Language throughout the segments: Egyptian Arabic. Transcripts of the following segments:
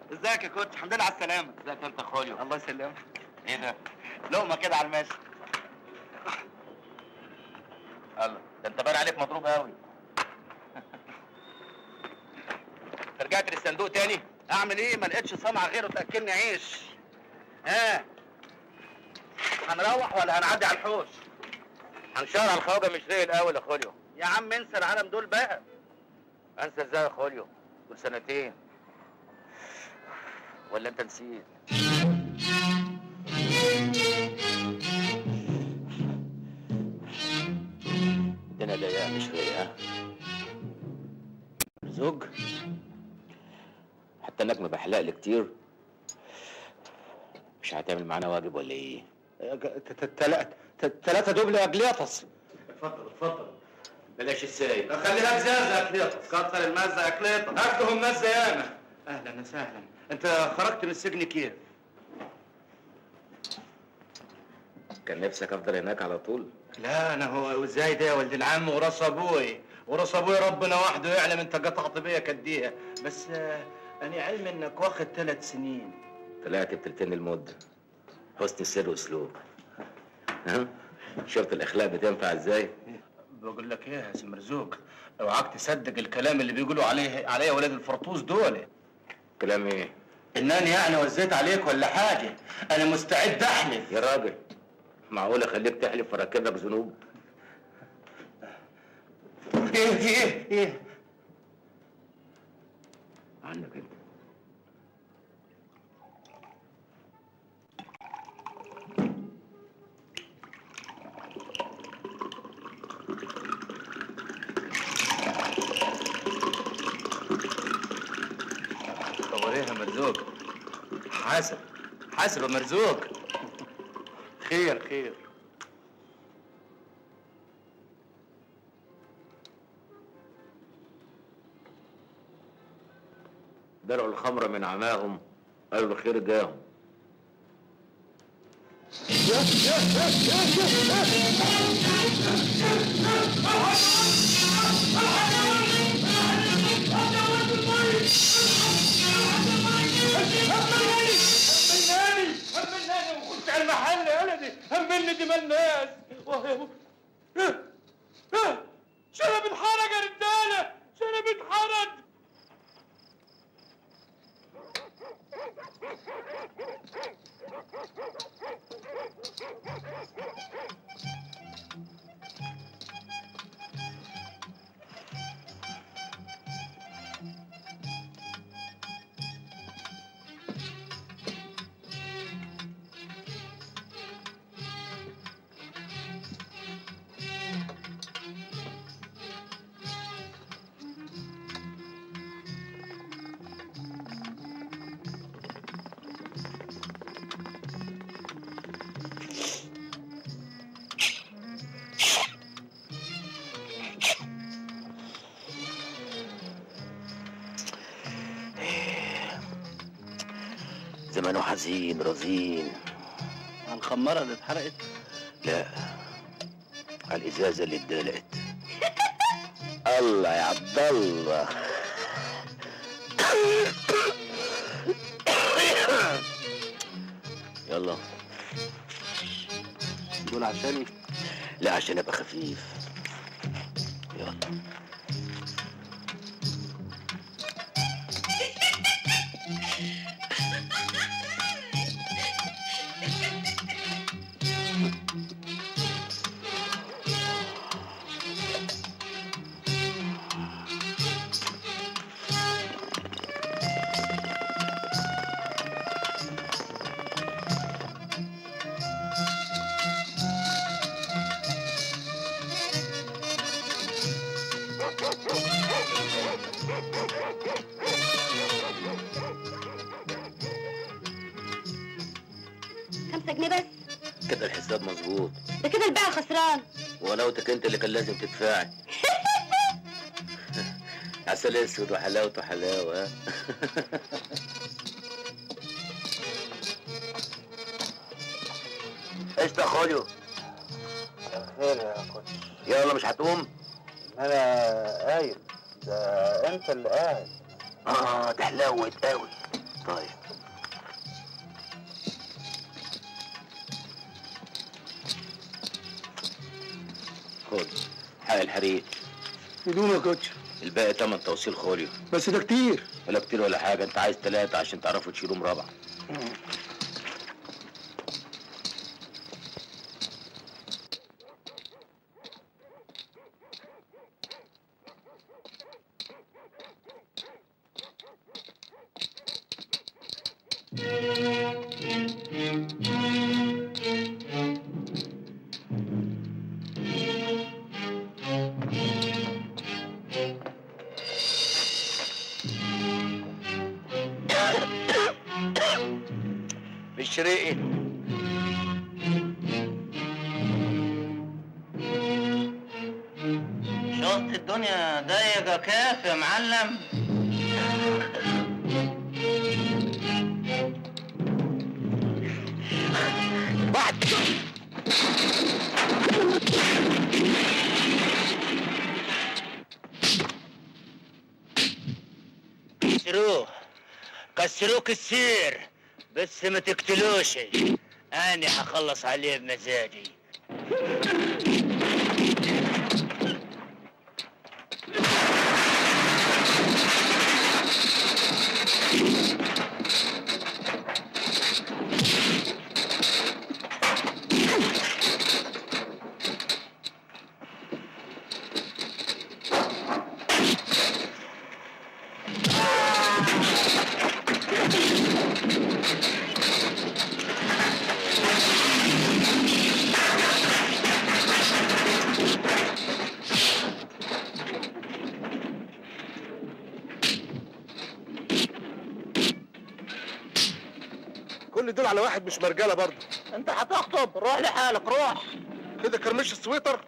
ازيك يا كوتش الحمد لله على السلامه ازيك انت خوليو الله يسلمك ايه ده لقمه كده على الماشي الله ده انت باين عليك مضروب قوي رجعت للصندوق تاني اعمل ايه ما لقيتش صنعه غيره تاكلني عيش ها هنروح ولا هنعدي على الحوش هنشار على الخواجه مش زي الاول يا خوليو يا عم انسى العالم دول بقى انسى ازاي يا خوليو دول سنتين ولا انت نسيت الدنيا ضيقه مش رايقه زوج حتى انك مبحلق لي كتير مش هتعمل معانا واجب ولا ايه؟ ثلاثة دبل يا جليطس اتفضل اتفضل بلاش السايب خليها ازازة يا كليطس كتر المزة يا كليطس هاخدهم مزه ياما اهلا وسهلا انت خرجت من السجن كيف؟ كان نفسك افضل هناك على طول لا انا هو ازاي ده يا ولد العم وراس ابوي وراس ابوي ربنا وحده يعلم انت قطعت بيا كديها بس آه، انا علم انك واخد ثلاث سنين طلعت بتلتين المدة حسن السر واسلوب ها شفت الاخلاق بتنفع ازاي بقول لك ايه يا سي مرزوق اوعاك تصدق الكلام اللي بيقولوا عليه عليا ولاد الفرطوس دول كلام ايه انني يعني وزيت عليك ولا حاجه انا مستعد احلف يا راجل معقول اخليك تحلف واركب لك ذنوب ايه في ايه ايه عنك انت طب ايه يا مرزوق حاسب حاسب يا مرزوق خير خير درعوا الخمر من عماهم قالوا الخير جاهم همناني همناني وخش على المحل يا ولدي همني دماء الناس وهي- إيه؟ إيه؟ شنب اتحرق يا رجاله شنب اتحرق زمانه حزين رزين على الخماره اللي اتحرقت لا على الازازه اللي اتدلقت الله يا عبد الله يلا دول عشاني لا عشان ابقى خفيف يلا خمسة جنيه بس كده الحساب مظبوط ده كده البيع خسران ولوتك انت اللي كان لازم تدفعي عسل اسود وحلاوته حلاوه ها؟ ايش ده خوليو خير يا كوتش يلا مش هتقوم انا قايل ده انت اللي قاعد اه ده حلاوه قوي طيب خد حق الحريق بدون يا كوتش الباقي تمن توصيل خوليو بس ده كتير ولا كتير ولا حاجة انت عايز تلاتة عشان تعرفوا تشيلوا مربع بالشريقي شفت الدنيا ضيقة كيف يا معلم كسروه كسروه كسير بس ما تقتلوش انا هخلص عليه بمزاجي كل دول على واحد مش مرجاله برضه انت هتخطب روح لحالك روح كده كرمش السويتر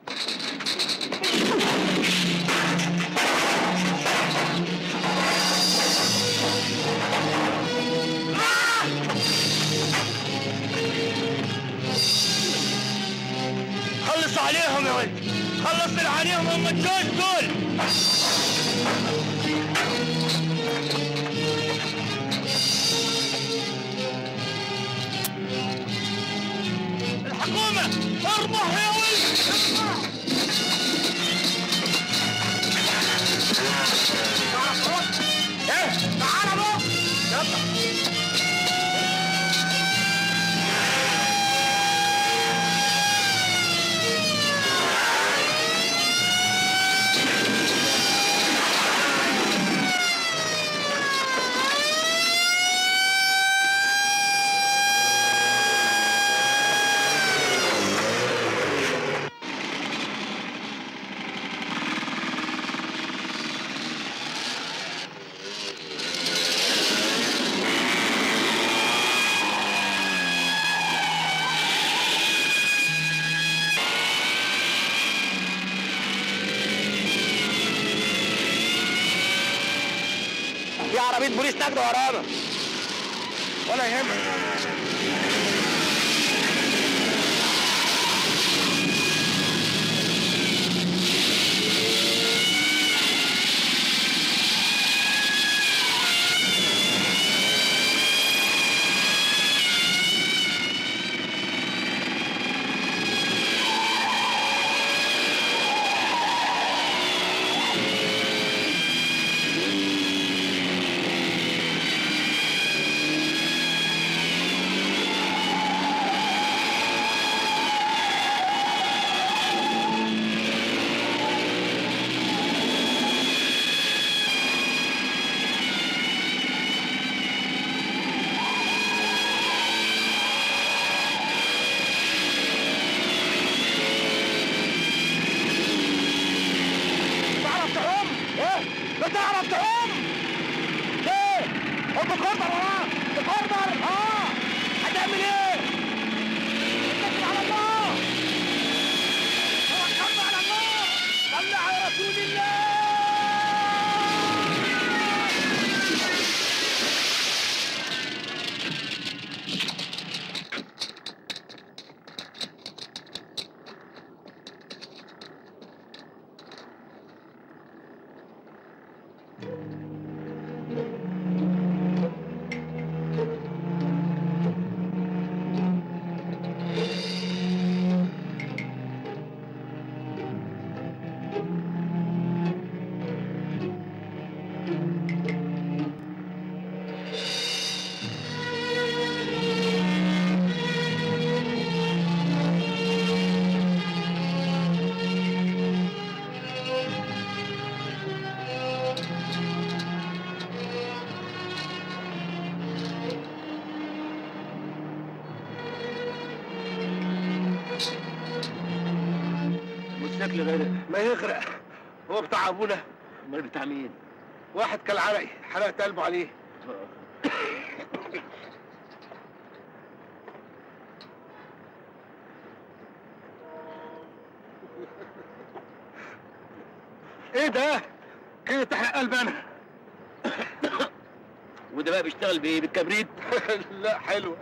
خلص عليهم يا ولد خلص من عليهم هم الجوز دول الحكومة اربح يا ولد ايه تعال بقى يلا في عربية بوليس نجدة ورانا ولا يهمك تعرف تعوم؟ ايه؟ لا تعرف تعوم؟ ليه؟ هم بكوردر وراه بكوردر اه هتعمل ايه؟ اتكل على الله توكلنا على الله صل على رسول الله شكل غير ما يغرق هو بتاع ابونا امال بتاع مين؟ واحد كالعرقي حرقت قلبه عليه ايه ده؟ كده تحرق قلب انا وده بقى بيشتغل بايه؟ بالكبريت؟ لا حلوه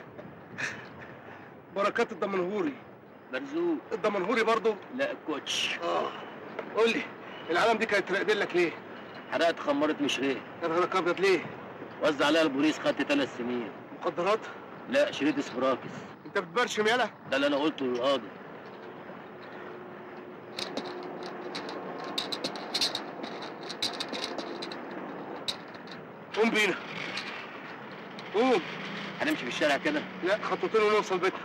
بركات الدمنهوري مرزوق الدمنهوري برضو لا الكوتش اه قول لي العالم دي كانت راقدين لك ليه؟ حرقت خمرت مشريه يا نهارك ابيض ليه؟ وزع عليها البوليس خدت ثلاث سنين مخدرات؟ لا شريط اسبراكس انت بتبرشم يالا؟ ده اللي انا قلته للقاضي قوم بينا قوم هنمشي في الشارع كده لا خطوتين ونوصل بيتنا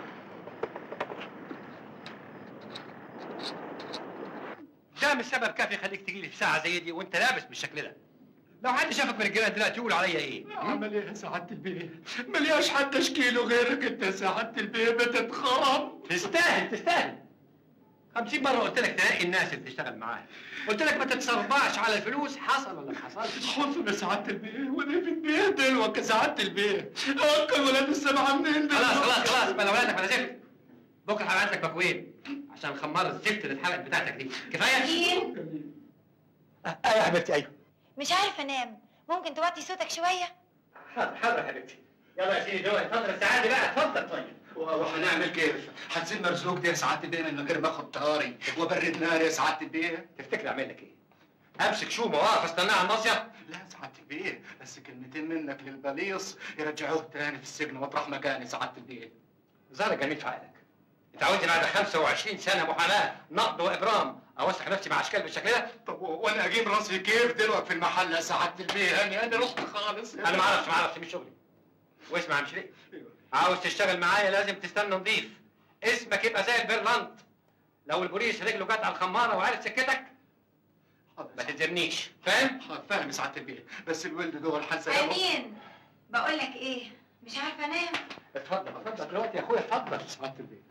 ده مش سبب كافي يخليك تجي لي في ساعه زي دي وانت لابس بالشكل ده لو حد شافك من الجيران دلوقتي يقول عليا ايه عمل ايه يا سعاده البيه؟ ملياش حد اشكيله غيرك انت يا سعاده البيه بتتخرب تستاهل تستاهل خمسين مرة قلت لك تلاقي الناس اللي تشتغل معاها قلت لك ما تتصرفعش على الفلوس حصل ولا ما حصلش حصل يا سعاده البيه ودي في البيه دلوك يا سعاده البيه اكل ولاد السبعه منين دلوك؟ خلاص خلاص خلاص بلا ولادك بلا زفت بكره هبعت لك مكوين عشان خمار الزفت اللي اتحرقت بتاعتك دي كفايه مين؟ ايوه يا حبيبتي ايوه مش عارفه انام ممكن توطي صوتك شويه حاضر حاضر يا حبيبتي يلا يا سيدي دول اتفضل السعاده بقى اتفضل طيب وهنعمل كيف؟ هتسيب مرزوق دي يا سعاده البيه من غير ما اخد طاري وبرد نار يا سعاده البيه؟ تفتكر اعمل لك ايه؟ امسك شومه واقف استناها على المصيف لا يا سعاده البيه بس كلمتين منك للبليص يرجعوه تاني في السجن واطرح مكاني سعاده البيه زهرة جميل في عقلك انت عاوزني بعد 25 سنه محاماه نقد وابرام اوسخ نفسي مع اشكال بالشكل ده طب وانا اجيب راسي كيف دلوقتي في المحل يا سعاده البيه يعني انا رحت خالص انا ما اعرفش ما اعرفش مش شغلي واسمع يا مشري عاوز تشتغل معايا لازم تستنى نضيف اسمك يبقى زي البرلنت لو البوليس رجله جت على الخماره وعرف سكتك ما تتزنيش فاهم؟ فاهم يا سعاده البيه بس الولد جوه الحسن امين بقول لك ايه مش عارفه انام اتفضل اتفضل دلوقتي يا اخويا اتفضل سعاده البيه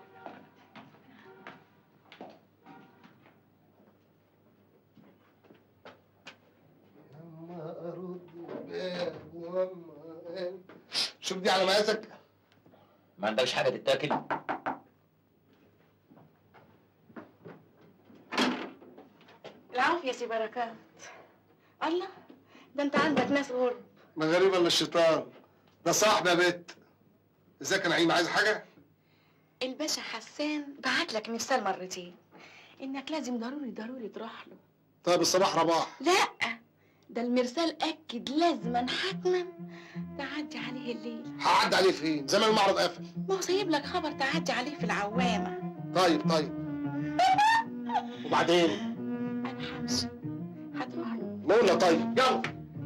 اما ارد الباب واما شوف دي على مقاسك ما عندكش حاجه تتاكل العافية يا سي بركات الله ده انت عندك ناس غرب ما غريب الا الشيطان ده صاحبي يا بت ازيك يا نعيم عايز حاجه الباشا حسان بعت لك مرسال مرتين انك لازم ضروري ضروري تروح له طيب الصباح رباح لا ده المرسال اكد لازما حتما تعدي عليه الليل هعدي عليه فين زي ما المعرض قافل ما هو سايب لك خبر تعدي عليه في العوامة طيب طيب وبعدين انا همشي هتروح له نقول له طيب يلا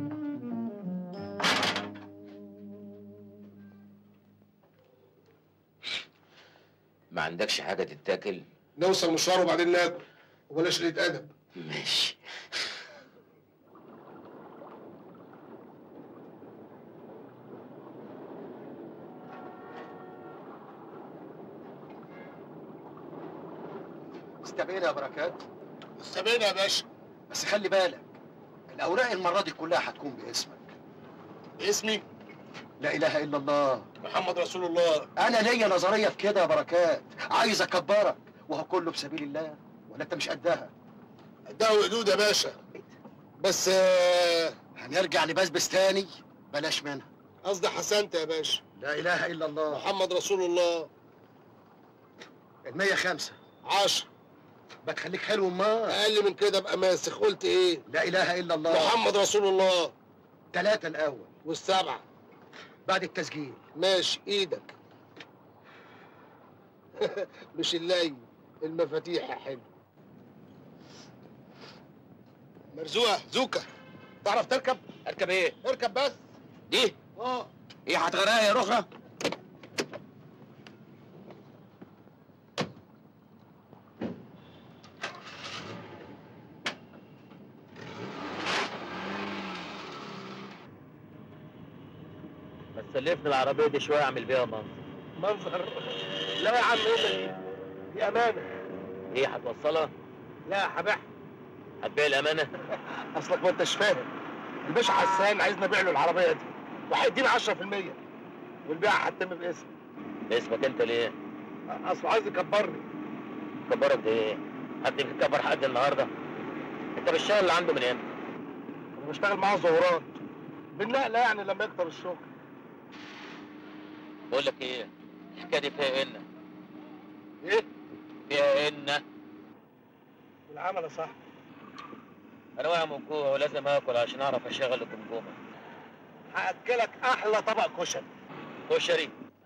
ما عندكش حاجه تتاكل نوصل مشوار وبعدين ناكل وبلاش قله ادب ماشي استبعد يا بركات استبينا يا باشا بس خلي بالك الاوراق المره دي كلها هتكون باسمك اسمي لا اله الا الله محمد رسول الله انا ليا نظريه في كده يا بركات عايز اكبرك وهو كله بسبيل الله ولا انت مش قدها ده وقدود يا باشا بس آه، هنرجع لبسبس تاني بلاش منها قصدي حسنت يا باشا لا اله الا الله محمد رسول الله المية خمسة عشر بتخليك حلو ما اقل من كده ابقى ماسخ قلت ايه لا اله الا الله محمد رسول الله ثلاثة الاول والسبعه بعد التسجيل ماشي ايدك مش اللي المفاتيح يا حلو مرزوقه زوكا تعرف تركب اركب ايه اركب بس دي اه ايه هتغرقها يا رخرة بس سلفني العربيه دي شويه اعمل بيها منظر منظر لا يا عم ايه ده؟ دي امانه ايه هتوصلها لا هبيعها هتبيع الامانه اصلك ما انتش فاهم الباشا حسان عايزني ابيع له العربيه دي وهيديني 10% والبيعه هتتم باسمي اسمك انت ليه اصله عايز يكبرني كبرك ده ايه حد بيكبر حد النهارده انت بالشغل اللي عنده من امتى انا بشتغل معاه ظهورات بالنقله يعني لما يكتر الشغل بقول لك ايه الحكايه دي فيها ان ايه فيها ان العمل يا صاحبي انا واقع من جوع ولازم اكل عشان اعرف اشغل الجمجمه هاكلك احلى طبق كشري كشري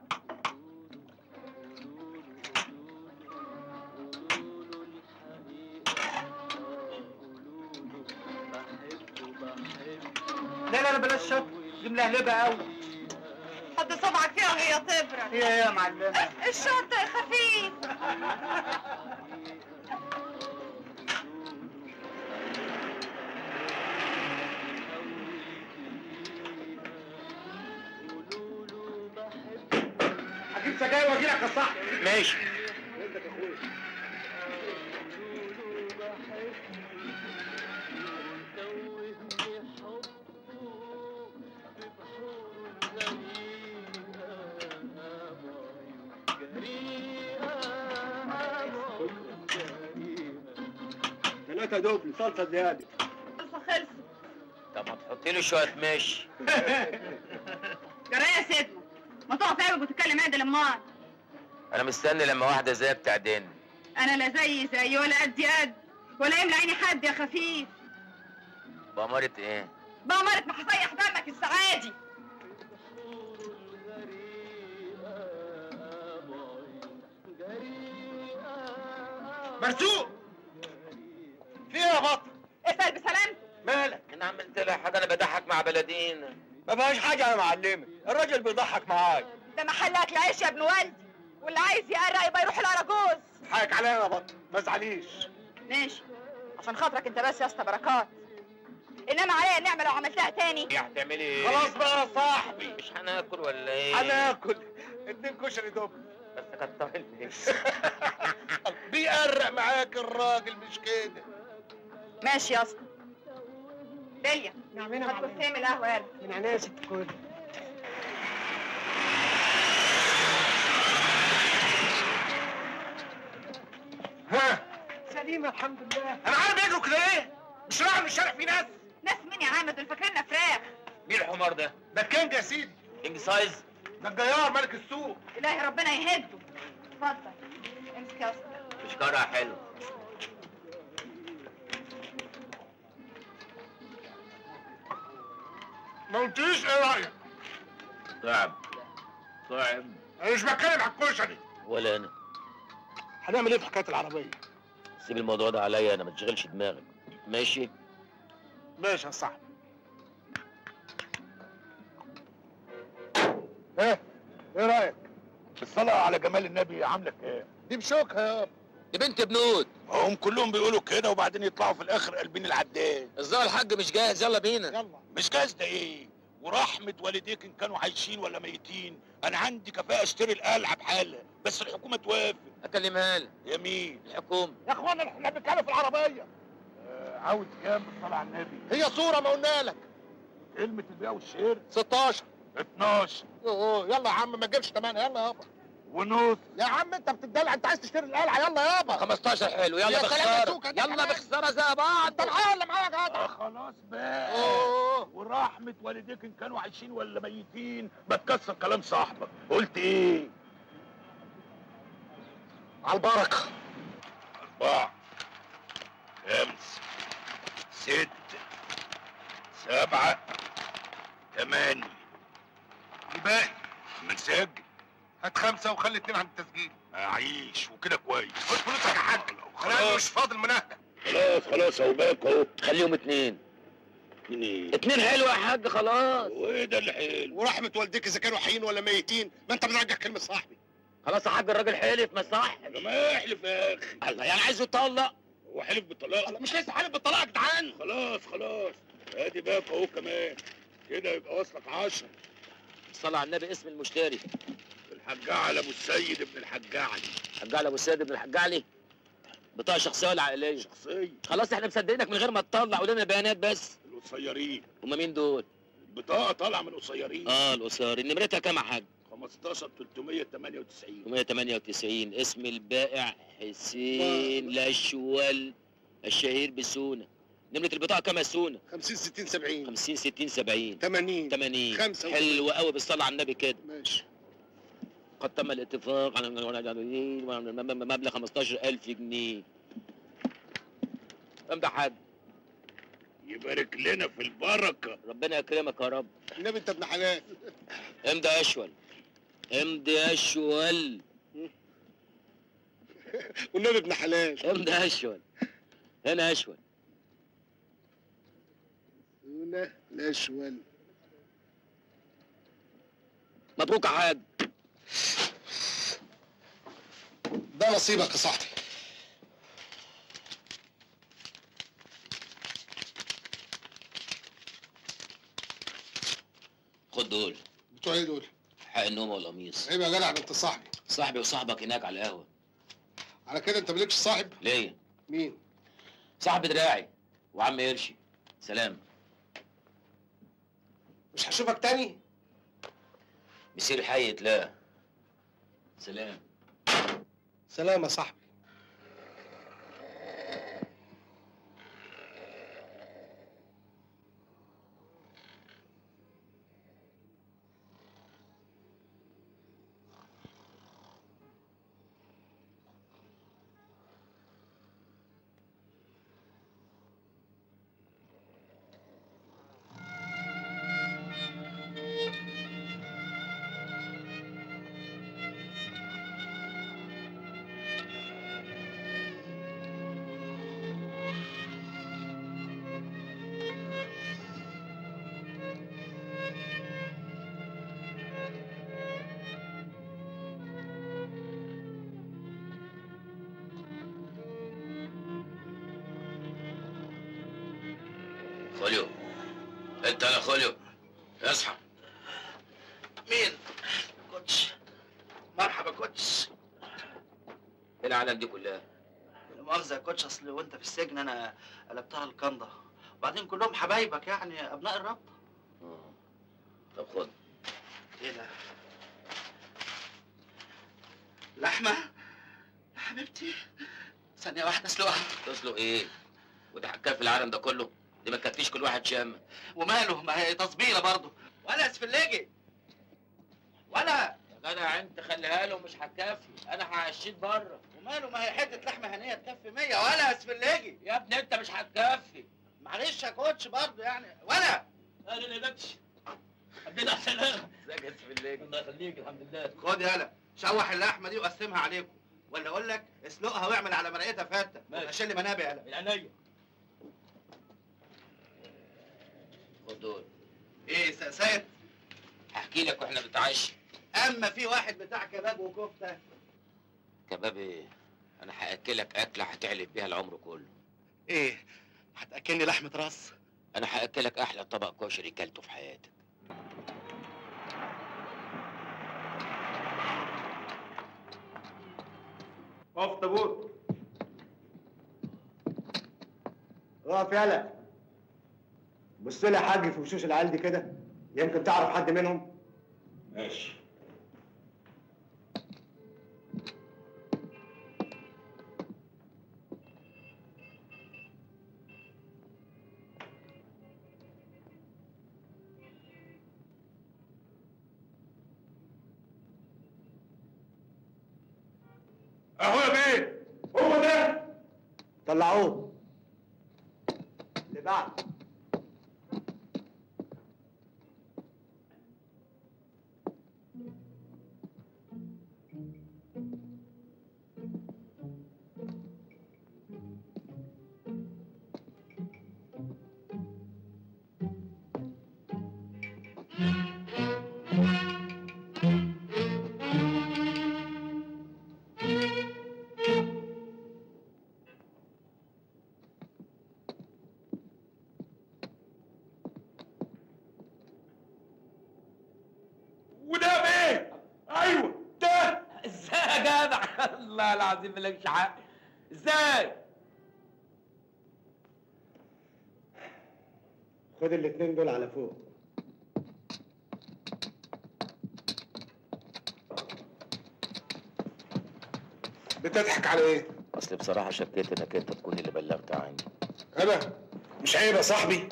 لا لا لا بلاش شط دي ملهلبه قوي حط صبعك فيها وهي تبرد هي يا معلمه الشرطة يا خفيف هجيب سجاير واجي لك يا صاحبي ماشي ثلاثة دوبل صلصة زيادة خلص خلص طب ما تحطي له شويه مش جرايه يا سيدنا ما تقف عيبك وتتكلم عدل امال انا مستني لما واحده زيك تعدين انا لا زي زي ولا قدي قد ولا يملى عيني حد يا خفيف بأمارة ايه بأمارة ما هسيح دمك السعادي مرزوق في ايه يا بطل اسأل بسلامتك مالك انا عملت لها حاجه انا بضحك مع بلدين ما فيهاش حاجه يا معلمي الراجل بيضحك معاك ده محل اكل عيش يا ابن والدي واللي عايز يقرق يبقى يروح الاراجوز حقك عليا يا بطل ما تزعليش ماشي عشان خاطرك انت بس يا اسطى بركات انما عليا النعمه لو عملتها تاني يا هتعملي ايه خلاص بقى يا صاحبي مش هناكل ولا ايه هناكل اتنين كشري دوبل بس كتر النفس بيقرق معاك الراجل مش كده ماشي يا اسطى داليا نعملها هات كوسين القهوه يلا من عينيا يا ست الكل ها سليمة الحمد لله انا عارف بيجروا كده ايه مش رايح من الشارع في ناس ناس مين يا عم دول فاكريننا فراخ مين الحمار ده ده الكينج يا سيدي كينج سايز ده الجيار ملك السوق الهي ربنا يهده اتفضل امسك يا اسطى مش كارها حلو ما قلتليش ايه رايك صعب صعب انا مش بتكلم على الكشري ولا انا هنعمل ايه في حكايه العربيه سيب الموضوع ده عليا انا ما تشغلش دماغك ماشي ماشي يا صاحبي ايه ايه رايك الصلاة على جمال النبي عاملك ايه دي بشوكها يابا دي بنت بنود هم كلهم بيقولوا كده وبعدين يطلعوا في الاخر قلبين العداد الظاهر الحاج مش جاهز يلا بينا يلا مش جاز ده ايه ورحمة والديك ان كانوا عايشين ولا ميتين انا عندي كفاءة اشتري القلعة بحالة بس الحكومة توافق اكلمها لك يمين الحكومة يا اخوانا احنا بنتكلم في العربيه آه عاوز كام بالصلاه على النبي هي صوره ما قلنا لك كلمه البيع والشير 16 12 اوه يلا يا عم ما تجيبش ثمانية يلا يابا ونص يا عم انت بتدلع انت عايز تشتري القلعه يلا يابا 15 حلو يلا يا سلام يا بخسارة سوكة، ده يلا كمان. بخسارة زي بعض انت معايا ولا معايا يا جدع آه خلاص بقى اوه ورحمة والديك ان كانوا عايشين ولا ميتين ما تكسر كلام صاحبك قلت ايه على البركه أربعة خمسة ستة سبعة ثمانية الباقي ما نسجل هات خمسه وخلي اتنين عند التسجيل أعيش وكده كويس خد فلوسك يا حاج انا مش فاضل مناهده خلاص خلاص اهو باك اهو خليهم اتنين اتنين ايه اتنين حلو يا حاج خلاص وايه ده اللي حلو ورحمه والديك اذا كانوا حيين ولا ميتين ما انت بترجع كلمه صاحبي خلاص يا حاج الراجل حلف ما صح ده ما يحلف يا اخي الله يعني عايزه يطلق هو حلف بالطلاق مش لسه حالف بالطلاق يا جدعان خلاص خلاص ادي باك اهو كمان كده يبقى واصلك عشرة صلى على النبي اسم المشتري الحاج علي ابو السيد ابن الحاج علي حاج علي ابو السيد بن الحاج علي بطاقه شخصيه ولا عائليه شخصيه خلاص احنا مصدقينك من غير ما تطلع قول لنا بيانات بس القصيرين هما مين دول البطاقه طالعه من القصيرين اه القصار نمرتها كام يا حاج 15 398 198 اسم البائع حسين الاشول الشهير بسونا نمرة البطاقة كام يا سونا؟ 50 60 70 50 60 70 80 80 خمسة حلو قوي بالصلاة على النبي كده ماشي قد تم الاتفاق على مبلغ 15000 جنيه امدح حد يبارك لنا في البركه ربنا يكرمك يا رب النبي انت ابن حلال امضي يا اشول امضي يا اشول والنبي ابن حلال امضي يا اشول هنا يا اشول هنا الاشول مبروك يا حاج ده نصيبك يا صاحبي خد دول بتوع ايه دول؟ حق النوم والقميص عيب يا جدع ده انت صاحبي صاحبي وصاحبك هناك على القهوة على كده انت مالكش صاحب؟ ليه؟ مين؟ صاحب دراعي وعم قرشي سلام مش هشوفك تاني؟ مسير حي لا سلام سلام يا صاحبي خوليو انت يا خوليو اصحى مين؟ كوتش مرحبا كوتش ايه العالم دي كلها لا مؤاخذة يا كوتش اصل وانت في السجن انا قلبتها الكنده وبعدين كلهم حبايبك يعني ابناء الرب آه. طب خد ايه ده؟ لحمة؟ يا حبيبتي ثانية واحدة اسلقها تسلق ايه وده حكايه في العالم ده كله دي ما تكفيش كل واحد شام وماله ما هي تصبيرة برضه ولا اسفلجي ولا يا جدع انت خليها له مش هتكفي انا هعشيك بره وماله ما هي حتة لحمة هنية تكفي 100 ولا اسفلجي يا ابني انت مش هتكفي معلش يا كوتش برضه يعني ولا اهلا يا بكش حبيت على السلامه ازيك يا سفليك الله يخليك الحمد لله خد يالا شوح اللحمة دي وقسمها عليكم ولا اقول لك اسلقها واعمل على مرقتها فتة ماشي. عشان لي منابع يالا من عينيا خد دول ايه سقسات هحكي لك واحنا بنتعشى اما في واحد بتاع كباب وكفته كباب ايه انا هاكلك اكله هتعلب بيها العمر كله ايه هتاكلني لحمه راس انا هاكلك احلى طبق كشري كلته في حياتك اقف طابور اقف يالا بص لي يا حاج في وشوش العيال دي كده يمكن تعرف حد منهم ماشي اهو يا بيه هو ده طلعوه اللي بعد وده بيه ايوه ده ازاي يا جدع الله العظيم مالكش حق ازاي خد الاتنين دول على فوق بتضحك على ايه؟ اصل بصراحه شكيت انك انت تكون اللي بلغت عني انا مش عيب يا صاحبي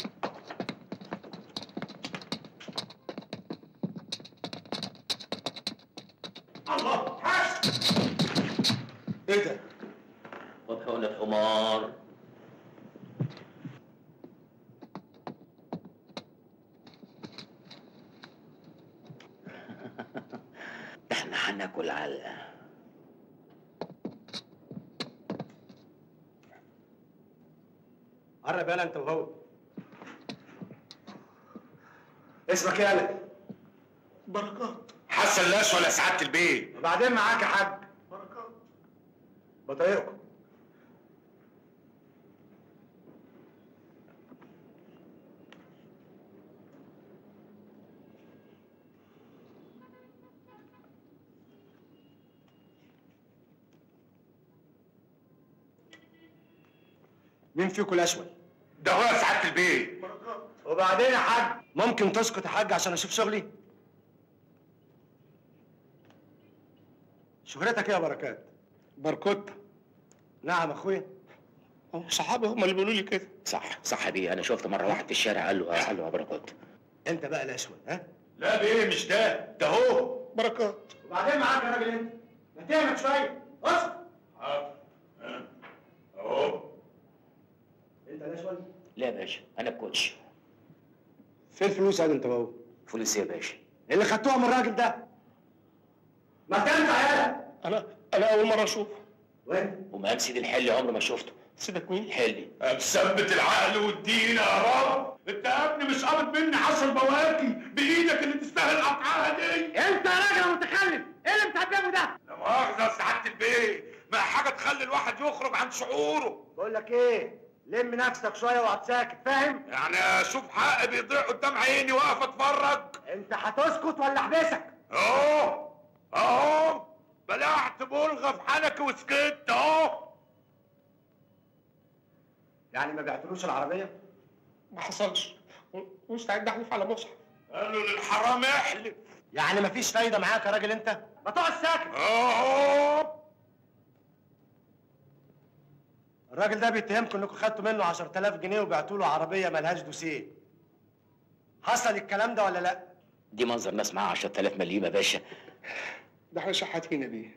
الله حاسب ايه ده؟ مطحونة حمار احنا هناكل علقه قرب يالا انت وهو اسمك ايه يالا؟ بركات حسن لاش ولا سعاده البيت وبعدين معاك يا حاج بركات بطايقكم مين فيكم الاشول؟ ده هو يا سعاده البيت وبعدين يا حاج ممكن تسكت يا حاج عشان اشوف شغلي؟ شهرتك ايه يا بركات؟ بركوت نعم اخويا صحابي هم اللي بيقولوا لي كده صح صح بيه انا شفت مره واحد في الشارع قال له قال له يا بركات انت بقى الاشول ها؟ لا بيه مش ده ده هو بركات وبعدين معاك يا راجل انت ما تعمل شويه اصبر حاضر اهو انت الاشول لا يا باشا انا الكوتش فين الفلوس يا انت وهو؟ فلوس إيه يا باشا اللي خدتوها من الراجل ده ما تنفع يالا انا انا اول مره اشوف وين؟ ومقام سيد الحلي عمري ما شفته سيبك مين الحلي مثبت العقل والدين يا رب انت يا ابني مش قابض مني عشر بواكي بايدك اللي تستاهل قطعها دي انت يا راجل متخلف ايه اللي بتعمله ده؟ لا مؤاخذه يا سعاده البيت ما حاجه تخلي الواحد يخرج عن شعوره بقول لك ايه؟ لم نفسك شويه واقعد ساكت فاهم؟ يعني اشوف حقي بيضيع قدام عيني واقف اتفرج انت هتسكت ولا احبسك؟ اهو اهو بلعت بلغه في حنكي وسكت اهو يعني ما بعتلوش العربيه؟ ما حصلش مستعد احلف على مصحف قالوا للحرام احلف يعني مفيش فايده معاك يا راجل انت؟ ما تقعد ساكت اهو الراجل ده بيتهمكم انكم خدتوا منه 10000 جنيه وبعتوا له عربيه ملهاش دوسيه حصل الكلام ده ولا لا؟ دي منظر ناس معاها 10000 مليم يا باشا ده احنا شحاتين بيه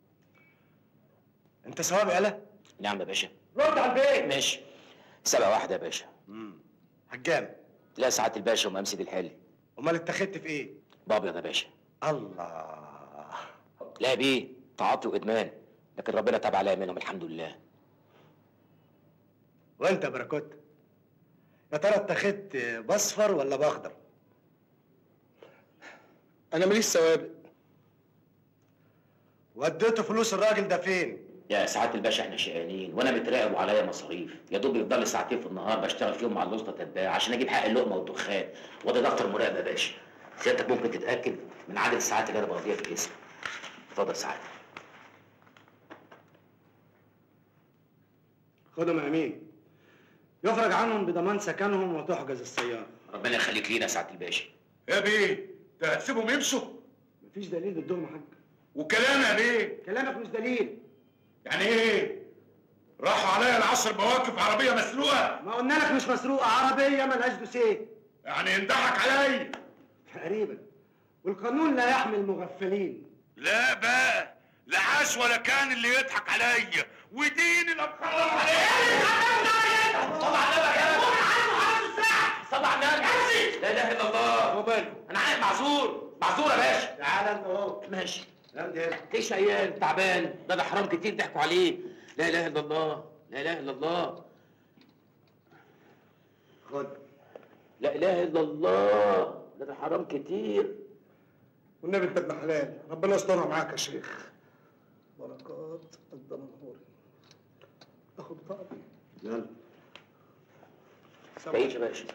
انت ثواب يالا؟ نعم يا باشا رد على البيت ماشي سبقة واحدة يا باشا امم هجام لا سعادة الباشا ومقام سيد الحلي امال اتخذت في ايه؟ بابيض يا باشا الله لا بيه تعاطي وادمان لكن ربنا تاب عليا منهم الحمد لله وانت يا بركوت يا ترى اتخذت باصفر ولا باخضر؟ انا ماليش سوابق وديتوا فلوس الراجل ده فين؟ يا سعادة الباشا احنا شقيانين وانا متراقب وعليا مصاريف يا دوب يفضل لي ساعتين في النهار بشتغل فيهم مع الوسطى تتباع عشان اجيب حق اللقمه والدخان وده دفتر مراقبه يا باشا سيادتك ممكن تتاكد من عدد الساعات اللي انا بقضيها في الاسم اتفضل سعادتك خدهم يا امين يفرج عنهم بضمان سكنهم وتحجز السياره ربنا يخليك لينا يا سعاده الباشا يا بيه ده هتسيبهم يمشوا مفيش دليل ضدهم يا حاج وكلام يا بيه كلامك مش دليل يعني ايه راحوا عليا العشر مواقف عربيه مسلوقه ما قلنا لك مش مسروقه عربيه ملهاش دوسيه يعني ينضحك عليا تقريبا والقانون لا يحمي المغفلين لا بقى لا عاش ولا كان اللي يضحك عليا ودين الابخار عليا طبعا نبك طبعا نبك لا اله الا الله وماله انا عارف معذور معذور يا باشا تعالى انت اهو ماشي امضي هنا ليش عيال تعبان ده ده حرام كتير ضحكوا عليه لا اله الا الله لا اله الا الله خد لا اله الا الله ده ده حرام كتير والنبي انت ابن حلال ربنا يسترها معاك يا شيخ بركات الدمنهوري اخد بطاقتي يلا تعيش يا باشا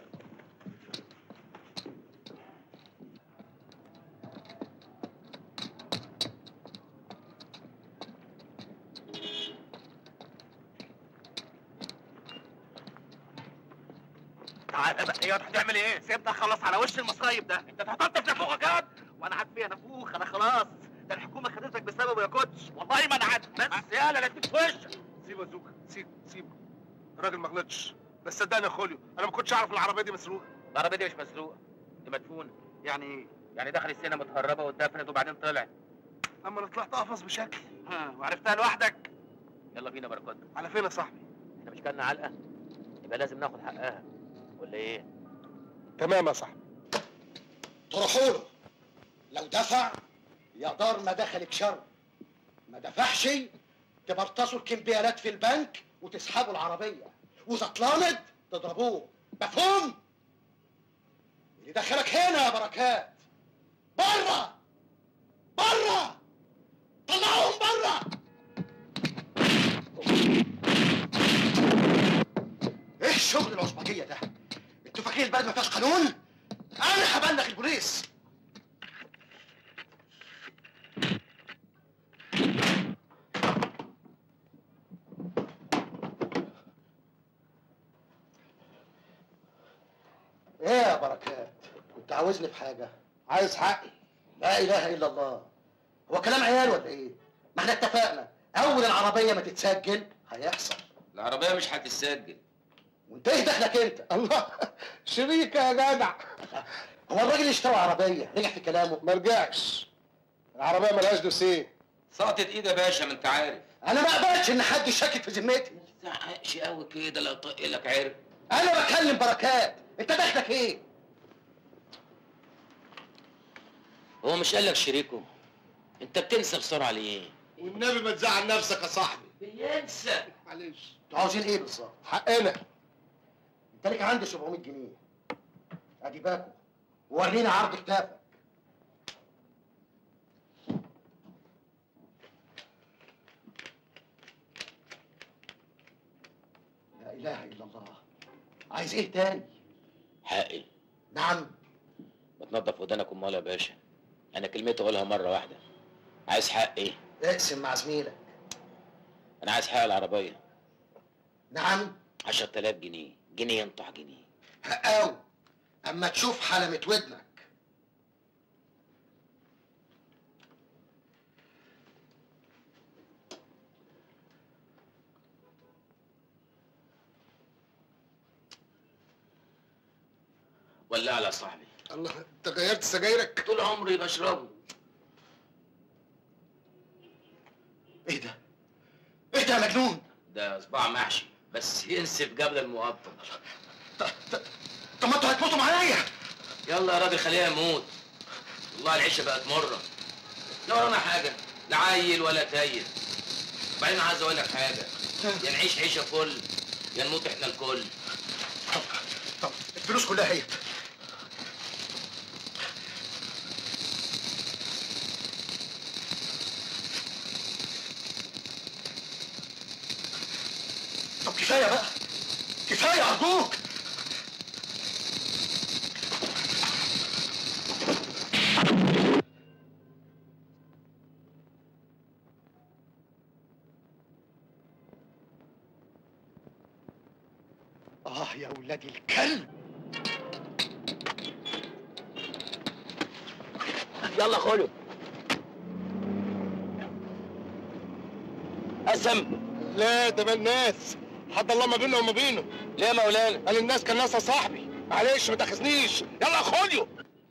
تعالى بقى يا هتعمل ايه؟ سيبنا خلاص على وش المصايب ده انت اتحطمت في نافوخك يا وانا عاد فيها نافوخ انا خلاص ده الحكومه خدتك بسببه يا كوتش والله ما انا عاد بس يالا لا تديك في وشك سيبه يا زوكا سيبه سيبه الراجل ما غلطش بس صدقني يا خوليو انا ما كنتش اعرف العربيه دي مسروقه العربيه دي مش مسروقه دي مدفونه يعني ايه؟ يعني دخل السينما متهربه واتدفنت وبعدين طلعت اما انا طلعت قفص بشكل ها وعرفتها لوحدك يلا بينا بركات على فين يا صاحبي احنا مش كلنا علقه يبقى لازم ناخد حقها ولا ايه تمام يا صاحبي تروحوا له لو دفع يا دار ما دخلك شر ما دفعش تبرتصوا الكمبيالات في البنك وتسحبوا العربية وإذا اتلامد تضربوه مفهوم؟ اللي دخلك هنا يا بركات بره بره طلعوهم بره ايه الشغل العصبجية ده؟ انتوا فاكرين البلد ما فيهاش قانون؟ انا هبلغ البوليس ايه يا بركات كنت عاوزني في حاجه عايز حقي لا اله الا الله هو كلام عيال ولا ايه ما احنا اتفقنا اول العربيه ما تتسجل هيحصل العربيه مش هتتسجل وانت ايه دخلك انت الله شريكه يا جدع هو الراجل اللي اشترى عربيه رجع في كلامه ما رجعش العربيه ملهاش دوسيه سقطت ايد يا باشا ما انت عارف انا ما اقبلش ان حد يشكك في ذمتي ما تزعقش قوي كده لا طق لك عرق انا بكلم بركات انت دخلك ايه هو مش قال لك شريكه انت بتنسى بسرعه ليه والنبي ما تزعل نفسك يا صاحبي بينسى معلش انتوا عاوزين ايه بالظبط حقنا انت ليك عندي 700 جنيه ادي باكو ورينا عرض كتافك لا اله الا الله عايز ايه تاني حقي نعم ما تنضف ودانك امال يا باشا انا كلمتي اقولها مره واحده عايز حقي اقسم مع زميلك انا عايز حق العربيه نعم 10000 جنيه جنيه ينطح جنيه حقاوي اما تشوف حلمة ودنك ولا على صاحبي الله انت غيرت سجايرك طول عمري بشربه ايه ده ايه ده يا مجنون ده صباع محشي بس ينسف قبل المقطم طب ما انتوا هتموتوا معايا يلا يا راجل خليها يموت والله العيشه بقت مره لا ورانا حاجه لا عيل ولا تايل وبعدين عايز اقول لك حاجه يا نعيش عيشه فل يا نموت احنا الكل طب الفلوس كلها هي طب كفايه بقى كفايه ارجوك اه يا ولاد الكلب يلا خلو قسم لا ده مال الناس حد الله ما بيننا وما بينه ليه يا مولانا قال الناس كان ناسها صاحبي معلش ما تاخذنيش يلا يا خوليو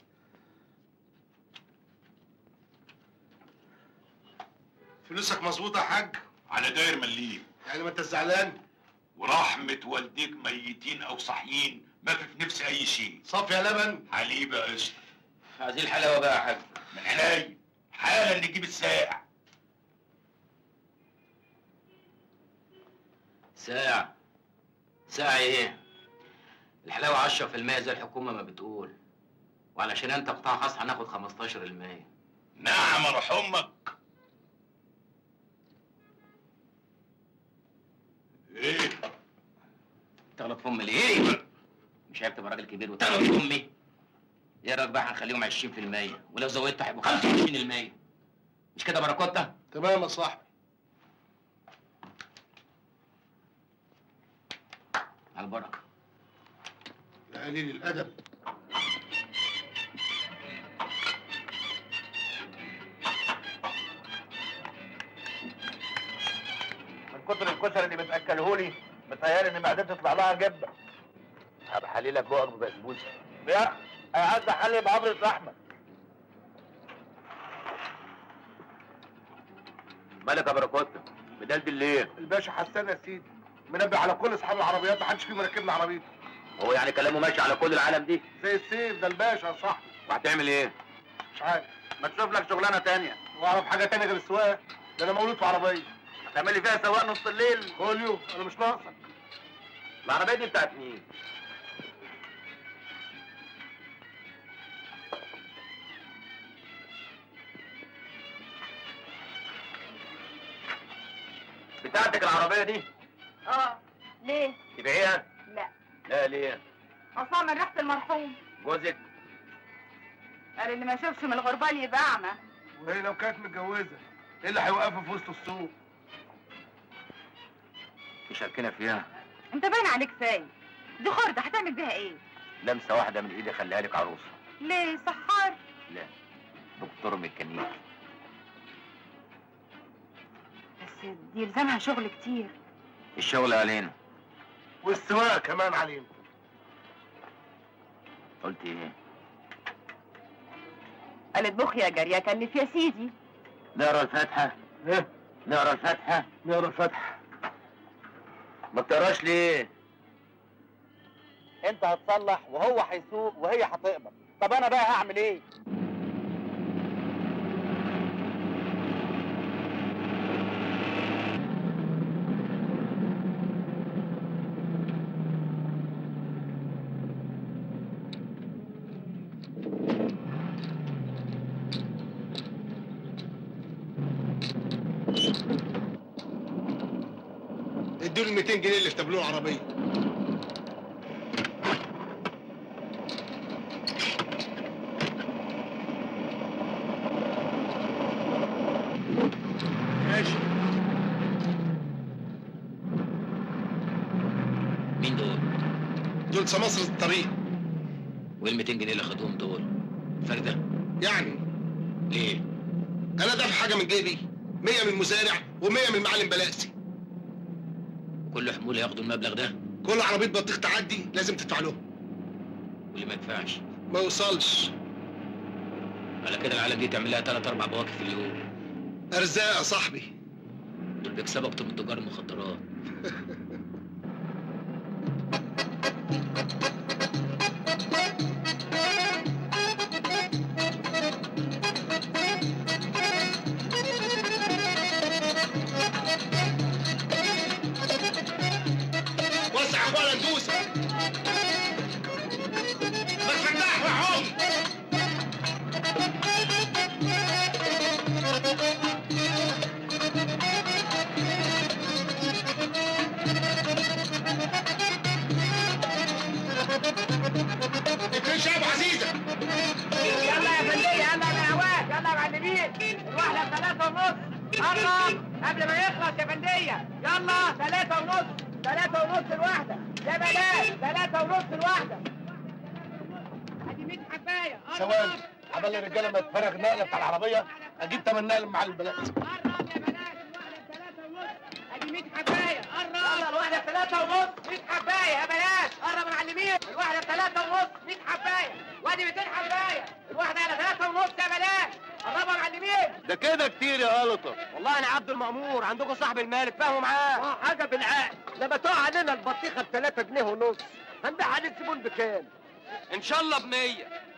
فلوسك مظبوطه يا حاج على داير مليم يعني ما انت زعلان ورحمة والديك ميتين أو صاحيين ما في في نفسي أي شيء صافي يا لبن حليب يا قشطة عايزين الحلاوه بقى يا حاج من عينيا حالا نجيب الساعة ساعة ساعة ايه؟ الحلاوة 10% زي الحكومة ما بتقول وعلشان انت قطاع خاص هناخد 15% نعم روح أمك إيه تغلط في امي ليه؟ مش عيب تبقى راجل كبير وتغلط في امي؟ ايه رايك بقى هنخليهم 20% ولو زودت هيبقوا 25% مش كده باراكوتا؟ تمام يا صاحبي على البركة لا يا قليل الادب من كتر الكشري اللي بتاكله لي متهيألي ان معدتي تطلع لها جبه هبقى حليلك بقك ببسبوسه لا عايز احلي بعبرة لحمه مالك يا بركوت بدلدل ليه؟ الباشا حسان يا سيدي منبه على كل اصحاب العربيات محدش فيهم راكب لي عربيته هو يعني كلامه ماشي على كل العالم دي زي السيف ده الباشا يا صاحبي وهتعمل ايه؟ مش عارف ما تشوف لك شغلانه تانية واعرف حاجه تانية غير السواقه ده انا مولود في عربيه تعمل لي فيها سواق نص الليل خوليو انا مش ناقصك العربيه دي بتاعت مين؟ بتاعتك العربيه دي؟ اه ليه؟ تبيعيها؟ لا لا ليه؟ اصلا من ريحه المرحوم جوزك قال اللي ما يشوفش من الغربال يبقى اعمى وهي لو كانت متجوزه ايه اللي هيوقفها في وسط السوق تشاركنا فيها انت باين عليك سايب دي خرده هتعمل بيها ايه؟ لمسه واحده من ايدي خليها لك عروسه ليه سحار؟ لا دكتور ميكانيكي بس دي يلزمها شغل كتير الشغل علينا والسواقه كمان علينا قلت ايه؟ قالت بخ يا جاريه كلف يا سيدي نقرا الفاتحه ايه نقرا الفاتحه نقرا الفتح ما بتقراش ليه؟ انت هتصلح وهو هيسوق وهي هتقبض طب انا بقى هعمل ايه ادوا ال 200 جنيه اللي في تابلوه العربيه ماشي مين دول؟ دول سماسرة الطريق وايه ال 200 جنيه اللي خدوهم دول؟ فردة؟ يعني ليه؟ انا دافع حاجه من جيبي 100 من المزارع و100 من المعلم بلاسي كل حمول ياخدوا المبلغ ده كل عربيه بطيخ تعدي لازم تدفع لهم واللي ما يدفعش ما يوصلش على كده العالم دي تعمل لها ثلاث اربع بواكي في اليوم ارزاق يا صاحبي دول بيكسبوا اكتر من تجار المخدرات وسع يا اخوانا ندوس ما تفتح يا حوم اتنين شعب عزيزه يلا يا فندية يلا يا هواك يلا يا معلمين الواحدة بثلاثة ونص قرب قبل ما يخلص يا فندية يلا ثلاثة ونص ثلاثة ونص الواحدة يا بلاش ثلاثة ونص الواحدة ادي 100 حباية ثواني عمال الرجاله ما يتفرغ نقله بتاع العربيه اجيب تمن نقل مع البلاد قرب يا بلاش الواحدة بثلاثة ونص ادي 100 حباية قرب يلا الواحدة بثلاثة ونص 100 حباية يا بلاش قرب يا معلمين الواحدة بثلاثة ونص 100 حباية وادي 200 حباية الواحدة على ثلاثة ونص يا بلاش قربوا يا معلمين ده كده كتير يا غلطه والله انا عبد المأمور عندكم صاحب المال فاهموا معاه اه حاجه بالعقل لما تقع علينا البطيخه ب 3 جنيه ونص هنبيع عليه الزبون بكام ان شاء الله ب 100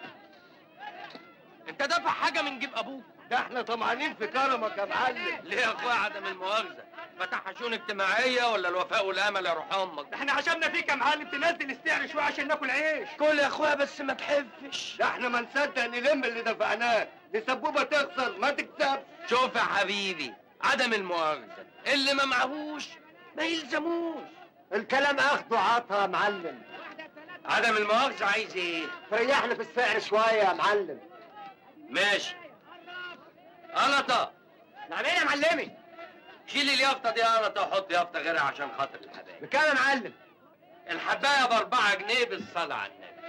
انت دافع حاجه من جيب ابوك ده احنا طمعانين في كرمك يا معلم ليه يا اخويا عدم المؤاخذه فتح شؤون اجتماعيه ولا الوفاء والامل يا روح امك احنا عشمنا فيك يا معلم تنزل السعر شويه عشان ناكل عيش كل يا اخويا بس ما تحفش ده احنا ما نصدق نلم اللي دفعناه لسبوبه تخسر ما تكسبش شوف يا حبيبي عدم المؤاخذه اللي ما معهوش ما يلزموش الكلام اخده عطا يا معلم عدم المؤاخذه عايز ايه تريحنا في السعر شويه يا معلم ماشي قلطه نعم ايه يا معلمي شيل اليافطه دي قلطه وحط يافطه غيرها عشان خاطر الحبايب بكام يا معلم الحبايه باربعة جنيه بالصلاه على النبي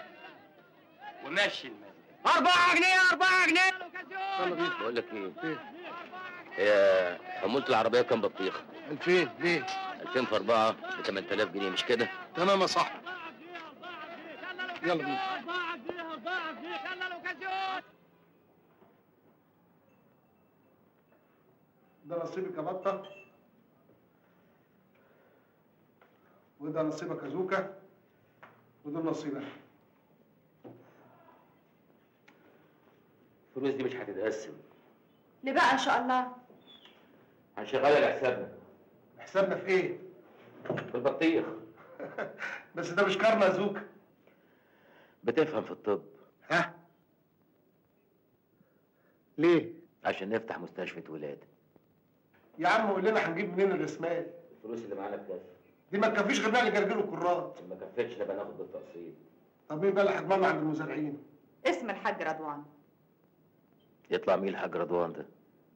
ومشي المال أربعة جنيه أربعة جنيه بقول لك ايه هي حمولة العربية كام بطيخة؟ 2000 ليه؟ 2000 في 4 ب 8000 جنيه مش كده؟ تمام يا صاحبي يلا بينا ده نصيبك يا بطة وده نصيبك يا زوكا وده نصيبك الفلوس دي مش هتتقسم ليه بقى ان شاء الله هنشغلها لحسابنا حسابنا في ايه؟ في البطيخ بس ده مش كارما يا زوكا بتفهم في الطب ها؟ ليه؟ عشان نفتح مستشفى ولادة يا عم قول لنا هنجيب منين الرسمال؟ الفلوس اللي معانا بكفي دي ما تكفيش غير نقل جرجير وكرات ما كفتش نبقى ناخد بالتقسيط طب مين بقى اللي هيضمننا عند المزارعين؟ اسم الحاج رضوان يطلع مين الحاج رضوان ده؟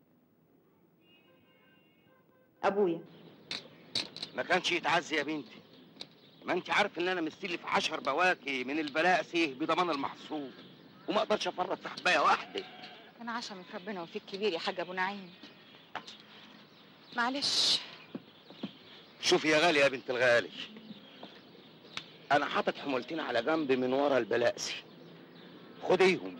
ابويا ما كانش يتعزي يا بنتي ما انت عارف ان انا مستلف عشر بواكي من البلاسي بضمان المحصول وما اقدرش افرط في حبايه واحده كان عشمة ربنا وفيك كبير يا حاج ابو نعيم معلش شوفي يا غالي يا بنت الغالي انا حاطط حمولتين على جنب من ورا البلاسي خديهم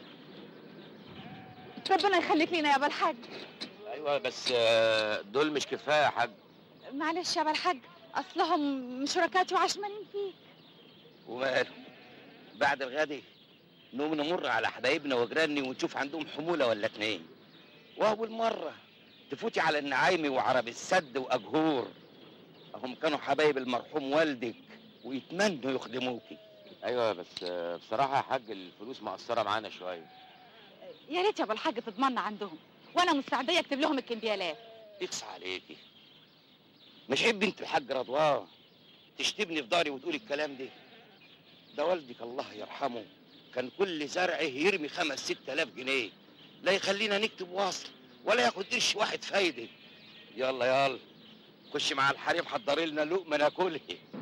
ربنا يخليك لينا يا ابا الحاج ايوه بس آه، دول مش كفايه يا حاج معلش يا ابا الحاج اصلهم شركاتي وعشمانين فيك وماله بعد الغد نقوم نمر على حبايبنا وجيراني ونشوف عندهم حموله ولا اتنين واول مره تفوتي على النعايمي وعرب السد واجهور هم كانوا حبايب المرحوم والدك ويتمنوا يخدموكي ايوه بس بصراحه يا حاج الفلوس مقصره معانا شويه يا ريت يا ابو الحاج تضمنا عندهم وانا مستعديه اكتب لهم الكمبيالات يقصى عليكي مش عيب بنت الحاج رضوان تشتبني في ضهري وتقولي الكلام ده ده والدك الله يرحمه كان كل زرعه يرمي خمس ست الاف جنيه لا يخلينا نكتب وصل ولا ياخد قرش واحد فايده يلا يلا خش مع الحريم حضري لنا لقمه ناكلها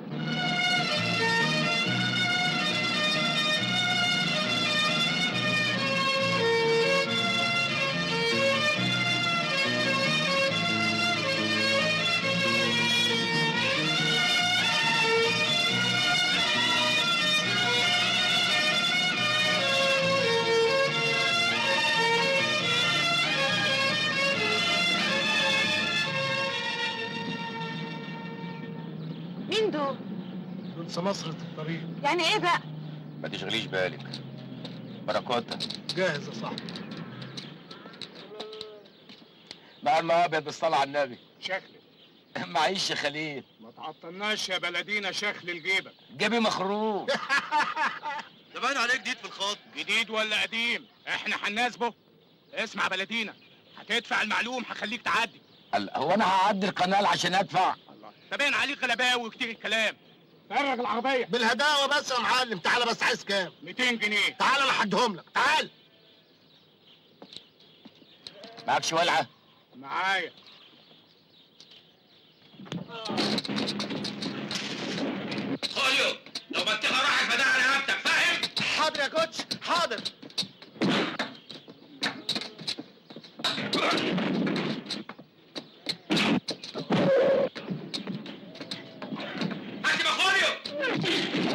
مين دول دول سمسرة الطريق يعني ايه بقى ما تشغليش بالك بركاتها جاهز يا صاحبي مع المقابل بالصلاة على النبي شكل معيش يا خليل ما تعطلناش يا بلدينا شكل الجيبة جيبي مخروق ده باين عليك جديد في الخط جديد ولا قديم احنا هنناسبه اسمع بلدينا هتدفع المعلوم هخليك تعدي هلا هو انا هعدي القناه عشان ادفع الله ده باين عليك غلباوي وكتير الكلام فرج العربية بالهداوة بس يا معلم تعالى بس عايز كام 200 جنيه تعالى انا هديهم لك تعال معكش ولعه معايا خوليو لو بطيخه راحت بدأ على رقبتك فاهم حاضر يا كوتش حاضر هات يا خوليو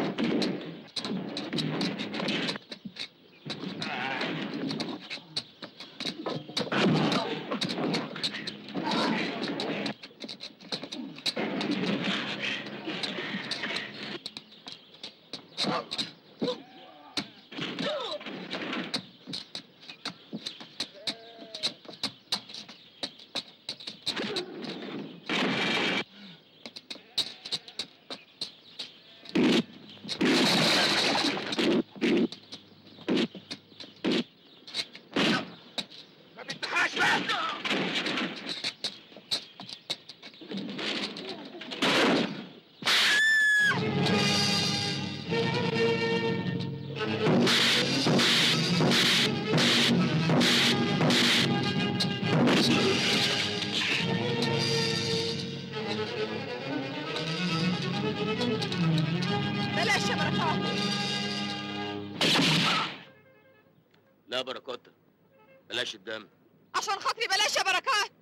لا بركات بلاش الدم عشان خاطري بلاش يا بركات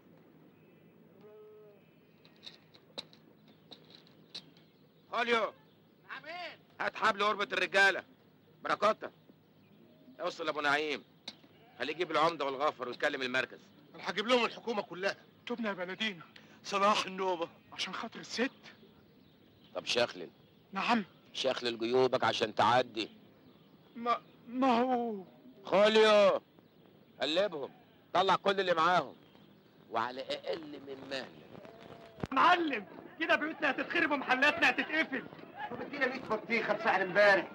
خوليو هات حبل قربة الرجالة بركاتة اوصل لابو نعيم خليه يجيب العمدة والغفر ويكلم المركز انا هجيب لهم الحكومه كلها تبنى يا بلدينا صلاح النوبة عشان خاطر الست طب شخلل نعم شخلل جيوبك عشان تعدي ما ما هو خوليو قلبهم طلع كل اللي معاهم وعلى اقل من مهلك معلم كده بيوتنا هتتخرب ومحلاتنا هتتقفل طب ادينا 100 بطيخه بسعر امبارح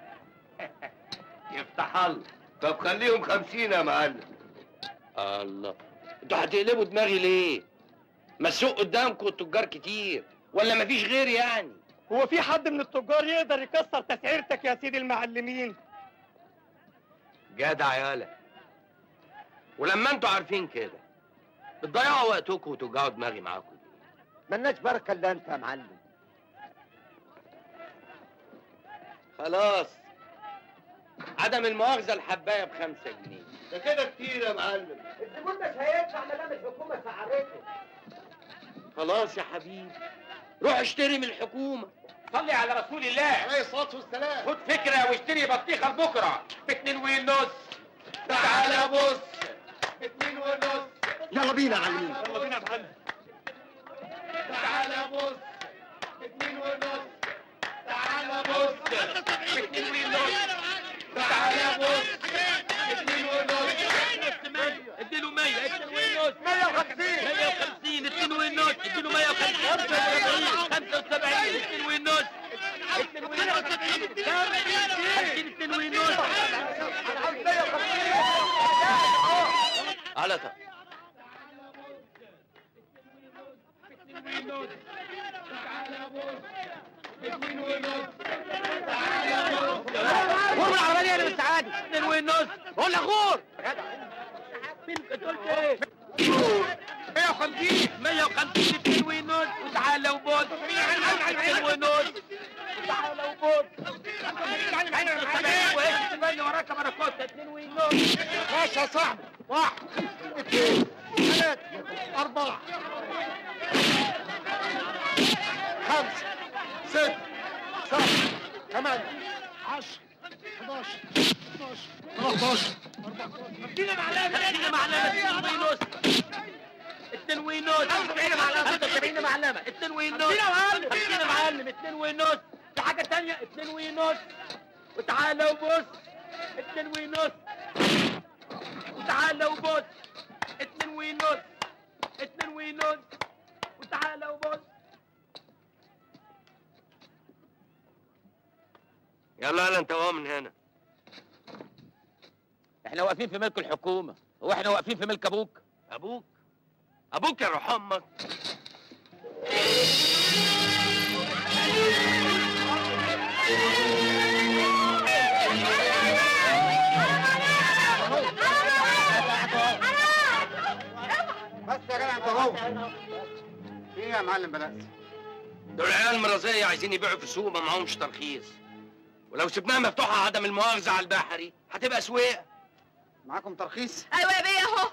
يفتح الله طب خليهم خمسين يا معلم الله انتوا هتقلبوا دماغي ليه؟ ما السوق قدامكم التجار كتير ولا مفيش غير يعني؟ هو في حد من التجار يقدر يكسر تسعيرتك يا سيدي المعلمين جدع يالا ولما انتوا عارفين كده بتضيعوا وقتكم وتوجعوا دماغي معاكم ملناش بركه الا انت يا معلم خلاص عدم المؤاخذة الحباية بخمسة جنيه ده كده كتير يا معلم الزبون مش هيدفع ما دام الحكومه سعرته خلاص يا حبيبي روح اشتري من الحكومة صلي على رسول الله عليه الصلاه والسلام خد فكرة واشتري بطيخة لبكرة باتنين ونص تعالى بص اتنين ونص يلا بينا يا معلمين يلا بينا يا معلم تعالى بص اتنين ونص تعالى بص اتنين ونص تعالى بص اتنين ونص اديله 100 اتنين ونص 150 150 اتنين ونص اديله 150 75 اتنين ونص اتنين ونص كام؟ 50 اتنين ونص على طب غور العربية انا مش عادي اتنين ونص قول لك غور مين انت قلت ايه 150 150 اتنين ونص وتعالى وبص اتنين ونص وتعالى وبص اللي وراك بركات اتنين ونص ماشي يا صاحبي واحد اثنين ثلاثة أربعة خمسة ستة سبعة ثمانية عشرة 11 12 13 ادينا معلمة ادينا معلمة اتنين ونص اتنين ونص 75 معلمة 75 معلمة اتنين ونص ادينا معلم ادينا معلم اتنين ونص في حاجة تانية اتنين ونص وتعالى وبص اتنين ونص وتعالى وبص اتنين ونص اتنين ونص وتعالى وبص يلا يلا انت هو من هنا احنا واقفين في ملك الحكومة هو احنا واقفين في ملك ابوك ابوك ابوك يا روح امك بس يا جدع انت اهو في ايه يا معلم بلاش دول عيال مرازية عايزين يبيعوا في السوق ما معهمش ترخيص ولو سبناها مفتوحة عدم المؤاخذة على البحري هتبقى سويق معاكم ترخيص ايوه يا بيه اهو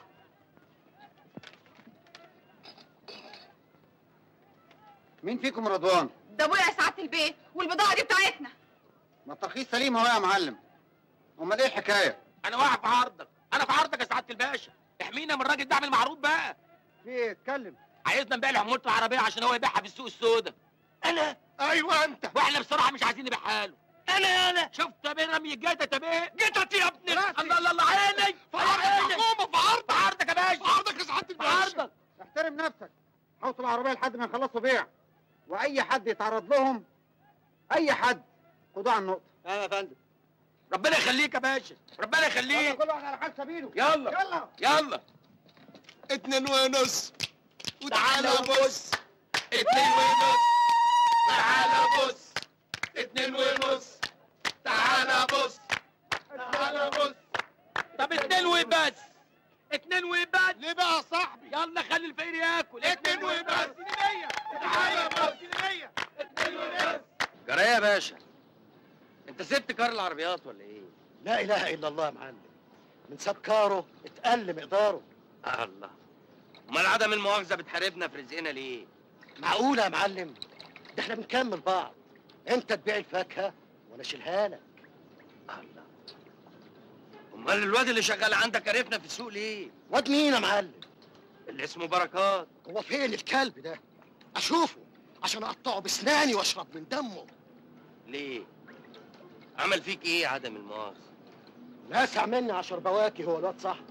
مين فيكم رضوان ده ابويا يا سعاده البيت والبضاعه دي بتاعتنا ما الترخيص سليم اهو يا معلم امال ايه الحكايه انا واقف في عرضك انا في عرضك يا سعادة الباشا احمينا من الراجل ده اعمل معروض بقى في ايه اتكلم عايزنا نبيع له حمولة العربية عشان هو يبيعها في السوق السوداء انا ايوه انت واحنا بصراحة مش عايزين نبيعها له انا انا شفت يا بيه رمي الجيتة يا بيه جيتت يا ابني الله الله الله عيني في عرض الحكومة في عرض في عرضك يا باشا في عرضك يا سعادة في عرضك احترم نفسك حوط العربيه لحد ما يخلصوا بيع واي حد يتعرض لهم اي حد خدوه على النقطه ايوه يا فندم ربنا يخليك يا باشا ربنا يلا يخليك كل واحد على حال سبيله يلا يلا يلا اتنين ونص تعالى بص اتنين ونص تعالى بص اتنين ونص تعالى بص تعالى بص طب اتنين وبس اتنين وبس ليه بقى يا صاحبي يلا خلي الفقير ياكل اتنين وبس تعالى بص اتنين وبس جرايه يا باشا انت سبت كار العربيات ولا ايه؟ لا اله الا الله يا معلم من ساب كاره اتقل مقداره الله امال عدم المؤاخذه بتحاربنا في رزقنا ليه معقولة يا معلم ده احنا بنكمل بعض انت تبيع الفاكهة وانا اشيلها لك الله امال الواد اللي شغال عندك عرفنا في السوق ليه واد مين يا معلم اللي اسمه بركات هو فين الكلب ده اشوفه عشان اقطعه بسناني واشرب من دمه ليه عمل فيك ايه عدم المؤاخذه لاسع مني عشر بواكي هو الواد صح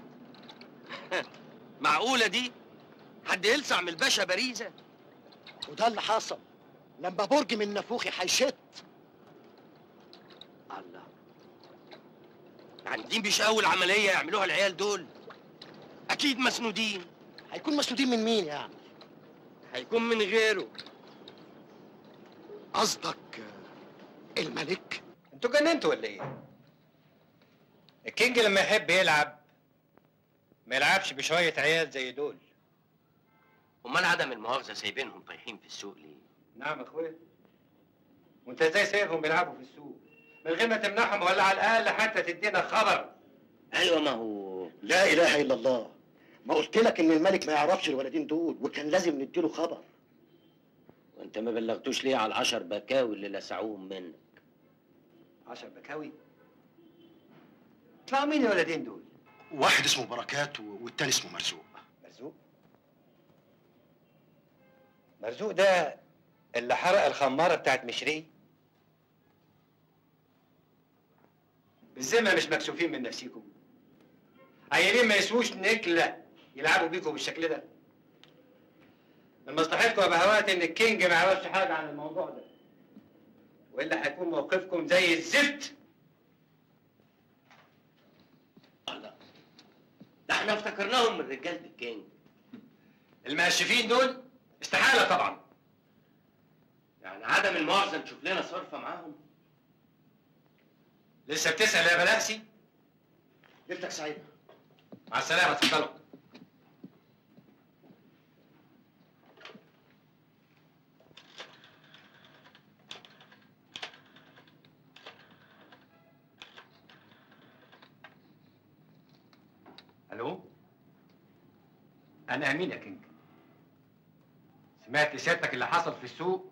معقوله دي حد يلسع من الباشا باريزه وده اللي حصل لما برج من نافوخي هيشت الله يعني دي مش اول عمليه يعملوها العيال دول اكيد مسنودين هيكون مسنودين من مين يعني هيكون من غيره قصدك الملك انتوا جننتوا ولا ايه؟ الكينج لما يحب يلعب ما يلعبش بشوية عيال زي دول امال عدم المؤاخذه سايبينهم طايحين في السوق ليه نعم يا اخويا وانت ازاي سايبهم بيلعبوا في السوق من غير ما تمنعهم ولا على الاقل حتى تدينا خبر ايوه ما هو لا اله الا الله ما قلت لك ان الملك ما يعرفش الولدين دول وكان لازم نديله خبر وانت ما بلغتوش ليه على العشر بكاوي اللي لسعوهم منك عشر بكاوي طلعوا مين الولدين دول؟ واحد اسمه بركات والتاني اسمه مرزوق مرزوق مرزوق ده اللي حرق الخمارة بتاعت مشري بالذمة مش مكسوفين من نفسيكم عيالين ما يسووش نكلة يلعبوا بيكم بالشكل ده من مصلحتكم يا بهوات ان الكينج ما يعرفش حاجة عن الموضوع ده والا هيكون موقفكم زي الزفت ده احنا افتكرناهم من رجاله الكينج المقشفين دول استحالة طبعا يعني عدم المؤاخذه نشوف لنا صرفه معاهم لسه بتسأل يا بلاسي ليلتك سعيدة مع السلامة اتفضلوا الو انا امين يا كينج سمعت سيادتك اللي حصل في السوق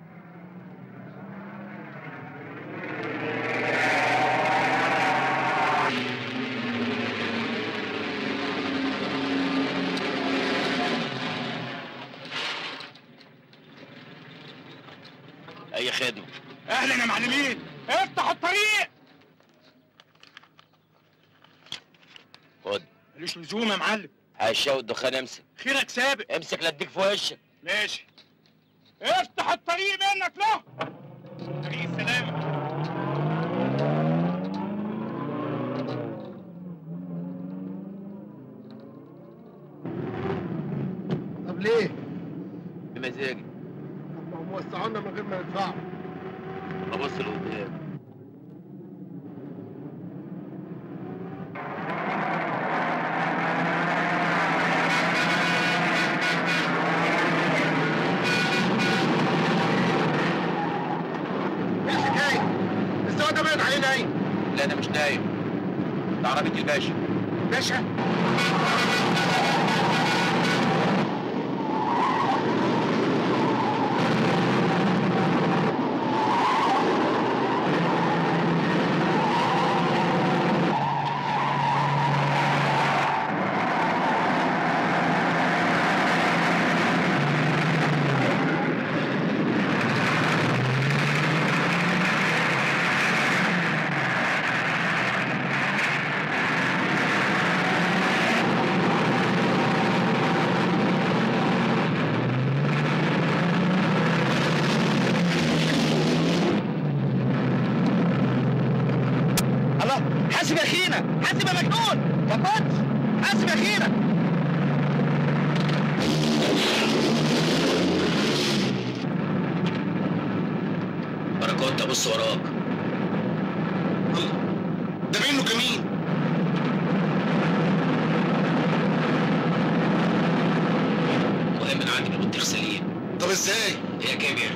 اي خدمه اهلا يا معلمين افتح الطريق خد ملوش لزوم يا معلم هشاو الدخان امسك خيرك سابق امسك لا اديك في وشك ماشي افتح الطريق منك له طريق السلامة طب ليه؟ بمزاجي طب ما هم وسعونا من غير ما يدفعوا ابص لقدام ايه الحكاية؟ السواق ده باين عليه نايم لا انا مش نايم ده عربيه الباشا باشا الله حاسب يا اخينا حاسب يا مجنون يا كوتش حاسب يا اخينا بركات ابص وراك ده منه كمين المهم انا عندي البطيخ سليم طب ازاي؟ هي كيمياء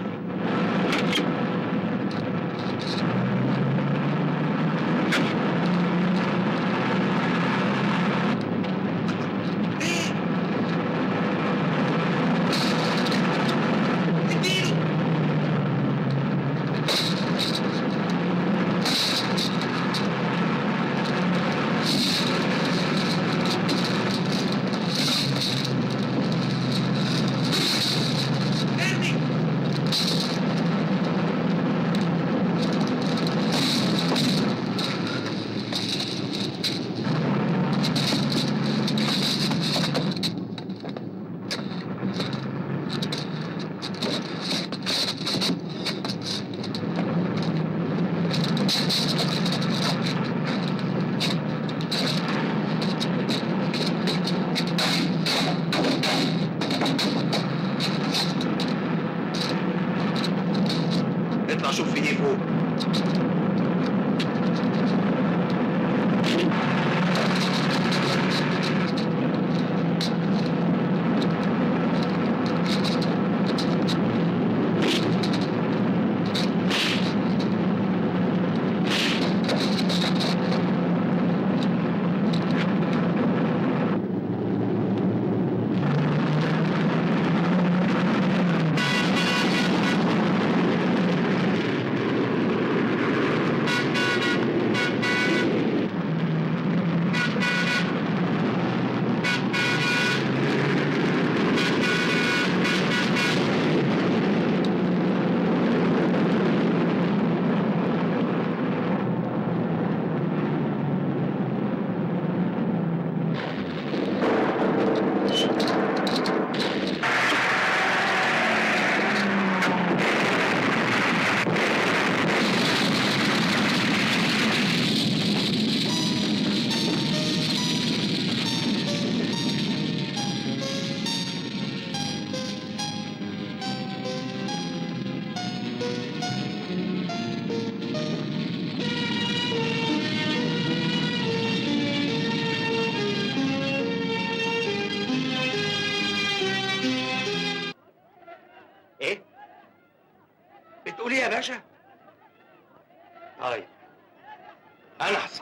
بتقول ايه يا باشا طيب انا حصل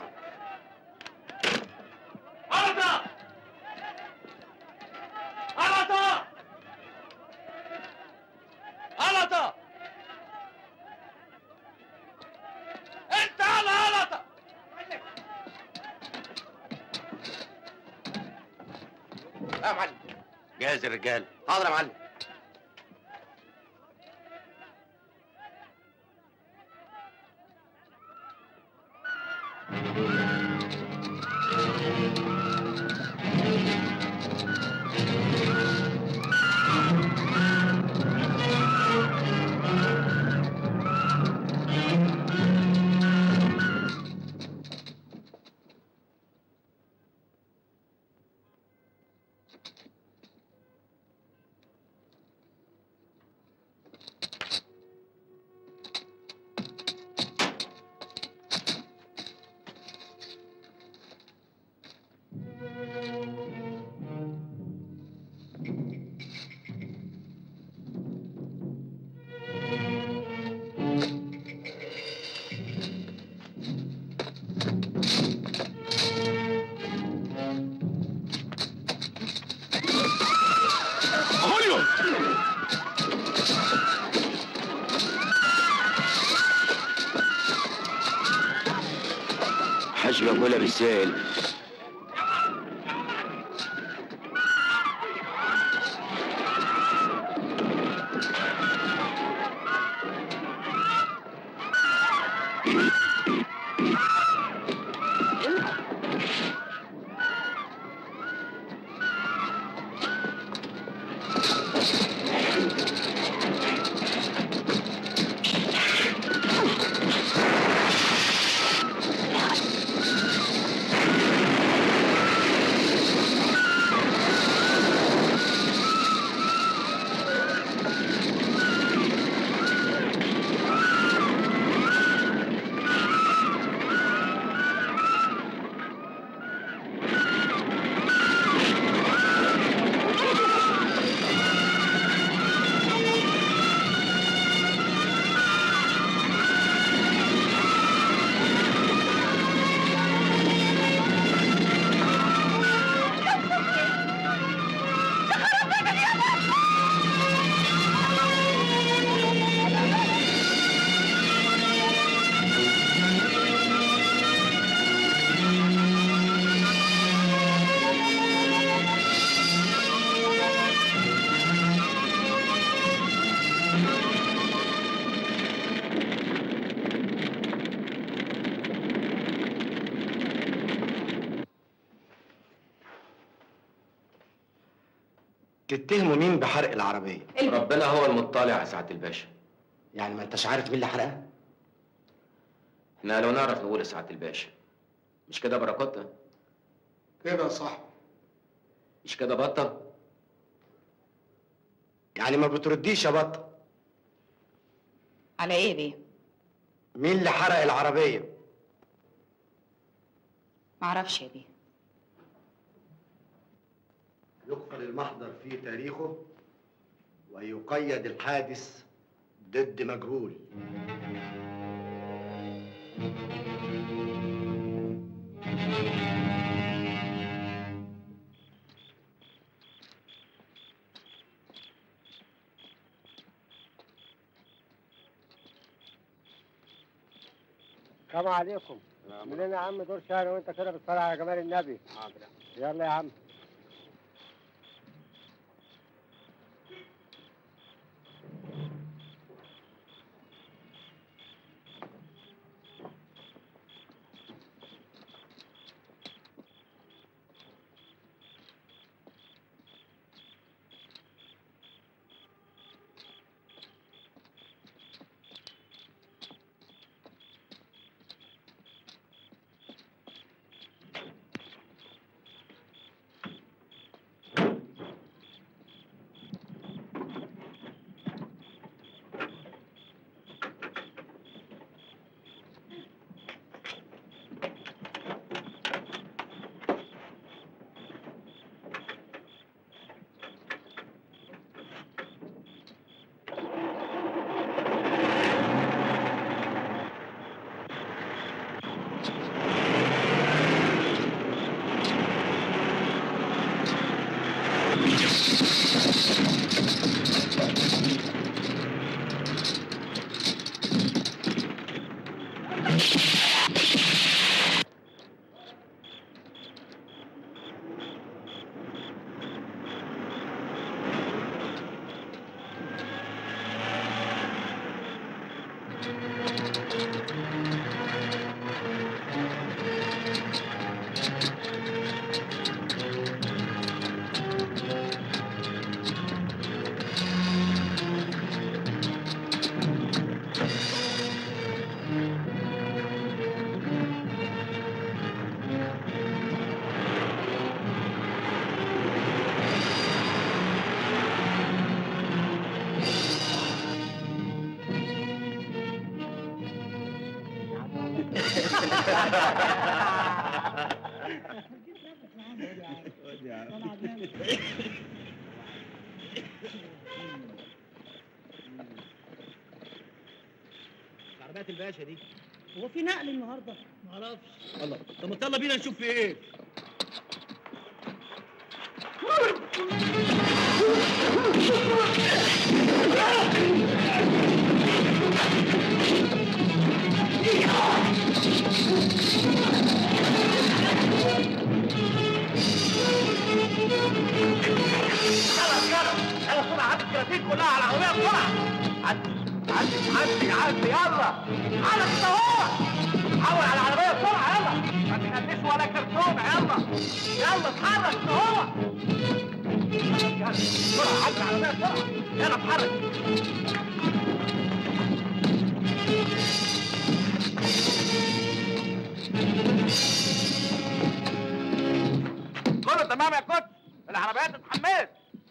غلطة غلطة غلطة انت على غلطة اه يا معلم جاهز الرجال حاضر يا معلم خوليو حسبي اقولها بالسهل تتهموا مين بحرق العربية؟ ربنا هو المطلع يا سعاده الباشا يعني ما انتش عارف مين اللي حرقها؟ احنا لو نعرف نقول يا سعاده الباشا مش كده بركاتنا كده صح مش كده بطه يعني ما بترديش يا بطة على ايه بيه؟ مين اللي حرق العربية؟ معرفش يا بيه يقفل المحضر في تاريخه ويقيد الحادث ضد مجهول السلام عليكم منين يا عم دور شهر وانت كده بتصلي على جمال النبي يلا يا عم عربيات الباشا دي هو في نقل النهارده؟ معرفش الله طب ما يلا بينا نشوف في ايه خلاص يلا يلا بسرعه عدي الكراتين كلها على العربيه بسرعه عدي عدي عدي عدي يلا على كده هو حول على العربيه بسرعه يلا ما تخليش ولا كرتونه يلا يلا اتحرك كده هو يلا بسرعه عدي على العربيه بسرعه يلا اتحرك كله تمام يا كوتش العربيات اتحملت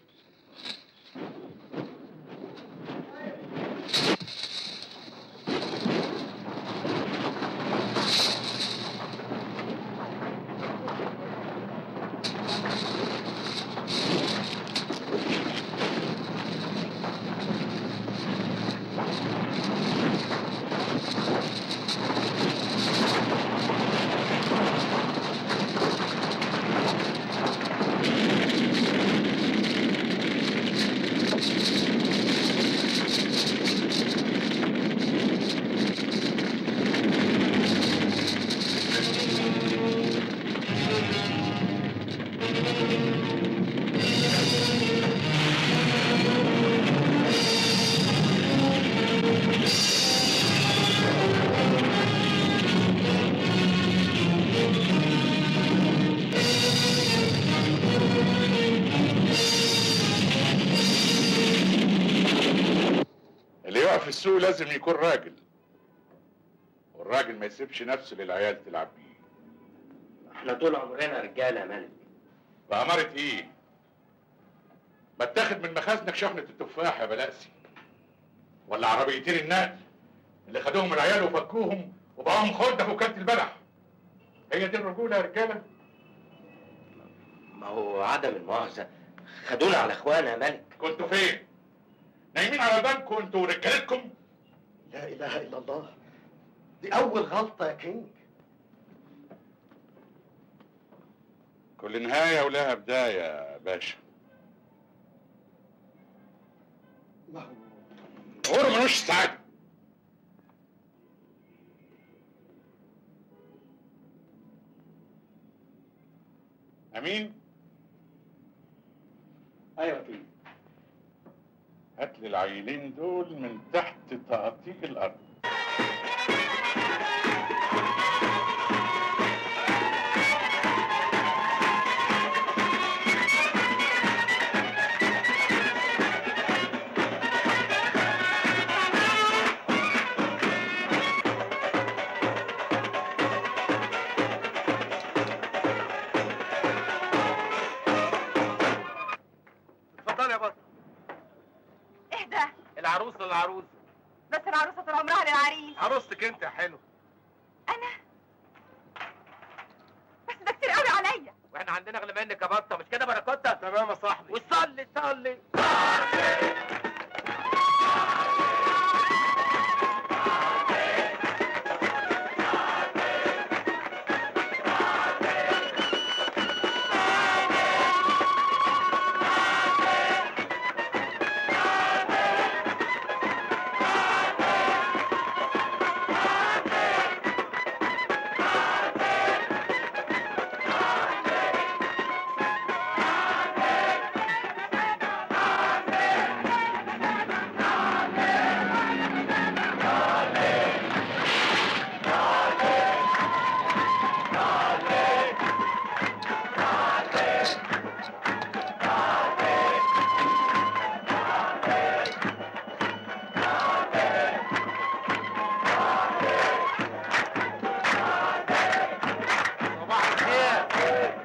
اللي يقف في السوق لازم يكون راجل والراجل ما يسيبش نفسه للعيال تلعب بيه احنا طول عمرنا رجاله يا ملك بأمارة ايه؟ ما اتاخد من مخازنك شحنة التفاح يا بلاسي ولا عربيتين النقل اللي خدوهم العيال وفكوهم وبقاهم خردة في وكالة البلح هي دي الرجولة يا رجالة؟ ما هو عدم المؤاخذه خدونا على اخوانا يا ملك كنتوا فين؟ نايمين على بنكم انتوا ورجالتكم؟ لا اله الا الله دي اول غلطه يا كينج كل نهاية ولها بداية يا باشا ما هو عمره ملوش سعادة أمين؟ ايوه كده هات لي العيلين دول من تحت تقاطيع الأرض اتفضل يا بطل ايه ده؟ العروس للعروس بس العروسه طول عمرها للعريس عروستك انت يا حلو انا بس ده كتير قوي عليا واحنا عندنا اغلى منك يا بطه مش كده بركوتة تمام يا صاحبي وصلي صلي صباح الخير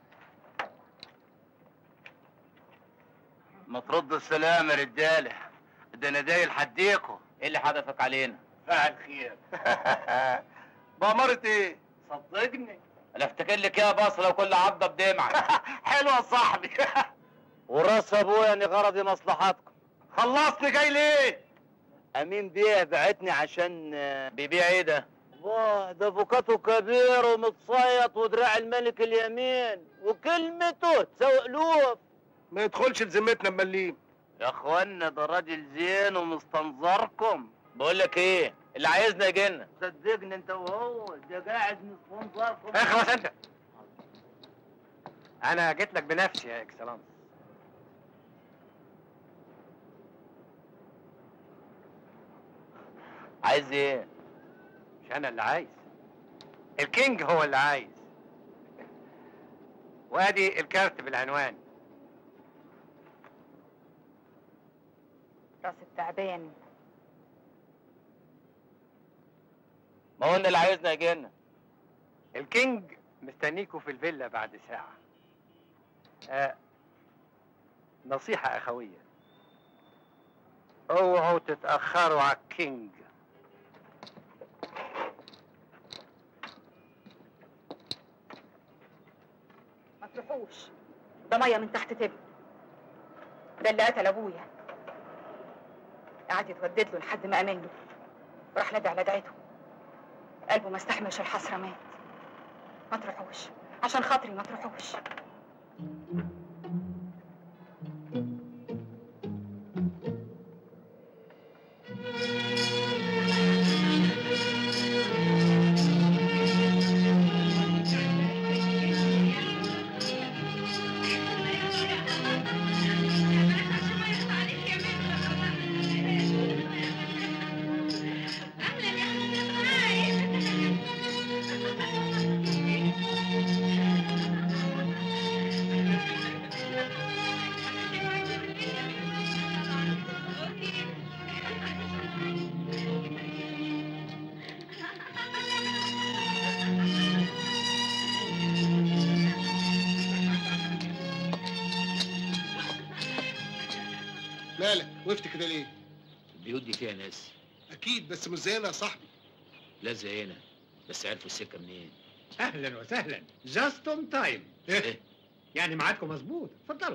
ما ترد السلام يا رجاله ده انا دايل حديكوا ايه اللي حدفك علينا؟ فعل خير بأمارة ايه؟ صدقني انا افتكر لك يا بصره وكل عضه بدمعه حلوة يا صاحبي وراس ابويا اني غرضي مصلحتكم خلصني جاي ليه؟ امين بيه بعتني عشان بيبيع ايه ده؟ الله ده فوكاته كبير ومتصيط ودراع الملك اليمين وكلمته تسوق الوف ما يدخلش لذمتنا مليم يا اخوانا ده راجل زين ومستنظركم بقول لك ايه؟ اللي عايزنا يجينا صدقني انت وهو ده قاعد مستنظركم اخلص انت انا جيت لك بنفسي يا اكسلانس عايز ايه؟ مش انا اللي عايز الكينج هو اللي عايز وادي الكارت بالعنوان راس التعبان ما هو اللي عايزنا يجينا الكينج مستنيكوا في الفيلا بعد ساعة آه نصيحة أخوية اوعوا تتأخروا على الكينج ما تروحوش ده ميه من تحت تبن ده اللي قتل ابويا قعد يتودد له لحد ما امن له وراح نادي على دعيته قلبه ما استحملش الحسره مات ما تروحوش عشان خاطري ما تروحوش مالك وقفت كده ليه البيوت دي فيها ناس اكيد بس مش زينا يا صاحبي لا زينا بس عرفوا السكه منين أهلا وسهلا جاست اون تايم إيه؟ يعني ميعادكم مظبوط اتفضلوا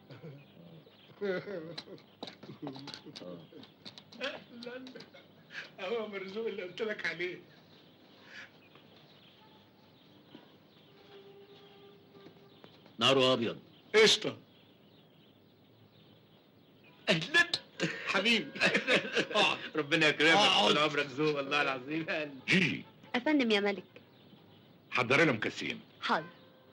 اهو مرزوق اللي قلت لك عليه ناره ابيض قشطه اهلا حبيبي اقعد ربنا يكرمك اقعد. طول عمرك ذوق والله العظيم جيجي افندم يا ملك حضري لهم كاسين حاضر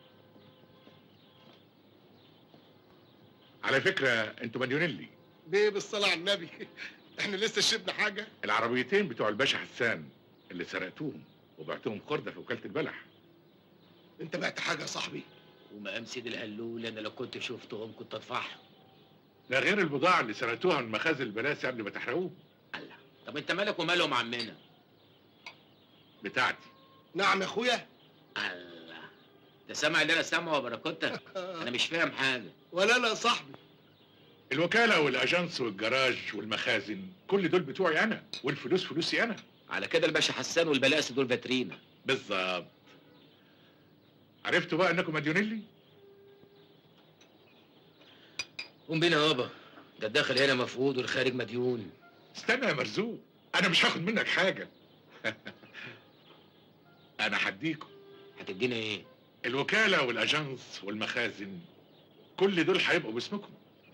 على فكره انتوا مديونين لي بيه بالصلاه على النبي احنا لسه شربنا حاجه العربيتين بتوع الباشا حسان اللي سرقتوهم وبعتهم خردة في وكاله البلح انت بعت حاجه يا صاحبي ومقام سيد الهلول انا لو كنت شفتهم كنت ادفعهم ده غير البضاعه اللي سرقتوها من مخازن البلاسي قبل ما تحرقوه طب انت مالك ومالهم عمنا بتاعتي نعم يا اخويا الله انت سامع اللي انا سامعه يا بركوتة انا مش فاهم حاجه ولا انا يا صاحبي الوكاله والاجانس والجراج والمخازن كل دول بتوعي انا والفلوس فلوسي انا على كده الباشا حسان والبلاسي دول فاترينا بالظبط عرفتوا بقى انكم مديونين لي قوم بينا يابا ده الداخل هنا مفقود والخارج مديون استنى يا مرزوق انا مش هاخد منك حاجه انا هديكم هتدينا ايه الوكاله والاجانس والمخازن كل دول هيبقوا باسمكم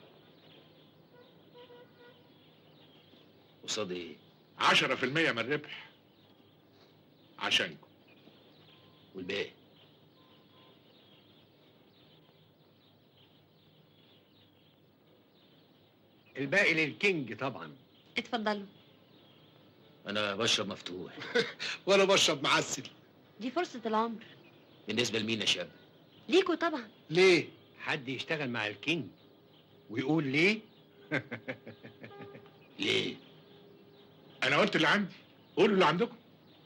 قصاد ايه 10% من الربح عشانكم والباقي الباقي للكينج طبعا اتفضلوا انا بشرب مفتوح وانا بشرب معسل دي فرصة العمر بالنسبه لمين يا شاب ليكوا طبعا ليه حد يشتغل مع الكينج ويقول ليه ليه انا قلت اللي عندي قولوا اللي عندكم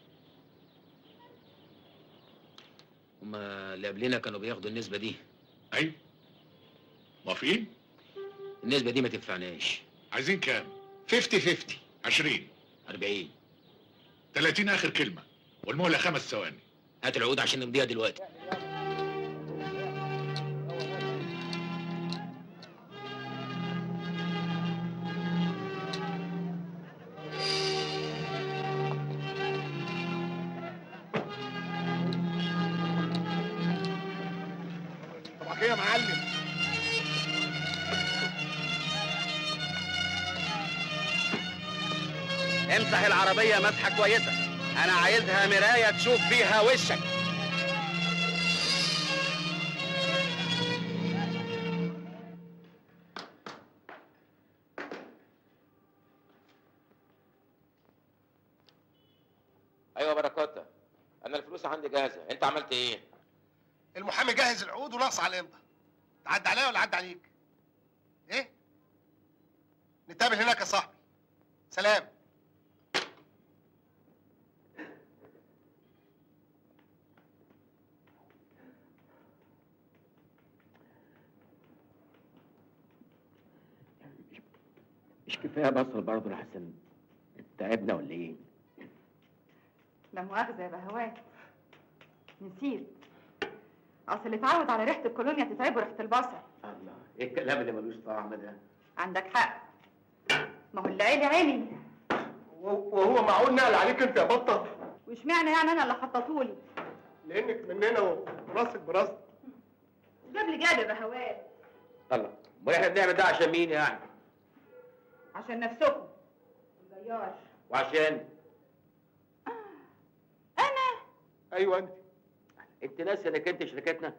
هما اللي قبلنا كانوا بياخدوا النسبه دي ايوه موافقين النسبه دي ما تنفعناش عايزين كام 50 50 20 40 30 اخر كلمه والمهله خمس ثواني هات العقود عشان نمضيها دلوقتي طبعا يا معلم امسح العربية مسحة كويسة أنا عايزها مراية تشوف فيها وشك ايوه بركاته انا الفلوس عندي جاهزه انت عملت ايه المحامي جهز العقود وناقص على الامضه تعدي عليا ولا عدى عليك ايه نتقابل هناك يا صاحبي سلام مش كفايه بصل برضه لحسن تعبنا ولا ايه لا مؤاخذة يا بهوات نسيت أصل اللي اتعود على ريحة الكولونيا تتعبه ريحة البصل الله ايه الكلام اللي ملوش طعم ده عندك حق ما هو اللي عيلي عيلي وهو معقول نقل عليك انت يا بطه واشمعنى يعني أنا اللي حطيتهولي لانك مننا وراسك براسك جاب لي جاد يا بهوات الله امال احنا بنعمل ده عشان مين يعني عشان نفسكم الجيار وعشان أنا ايوه انت انت ناسي انك انت شركتنا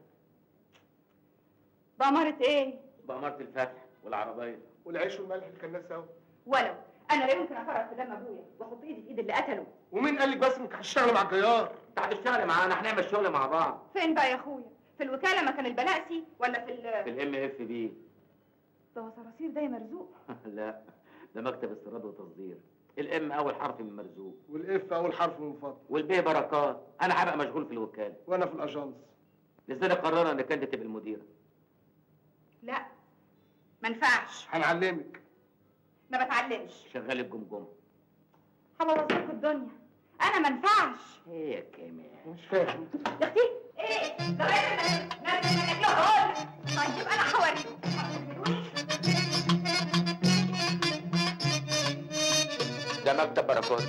بأمارة إيه؟ بأمارة الفتح والعربية والعيش والملح اللي كان ناس قوي ولو أنا لا يمكن أفرط في دم أبويا وأحط إيدي في إيد اللي قتله ومين قال لك بس انك هتشتغل مع الجيار انت هتشتغل معانا هنعمل شغل مع بعض فين بقى يا أخويا؟ في الوكالة مكان البلاسي ولا في ال في الام اف بي ده هو صراصير ده يا مرزوق لا ده مكتب استيراد وتصدير الام اول حرف من مرزوق والاف اول حرف من فضل والبي بركات انا هبقى مشغول في الوكاله وانا في الاجانس لذلك قررنا انك انت تبقى المديره لا ما ينفعش هنعلمك ما بتعلمش شغال الجمجمه هبوظ لكم الدنيا انا ما ينفعش ايه يا كامل مش فاهم يا اختي ايه ده غير نرجع هقول طيب انا هوريكم ده مكتب بركات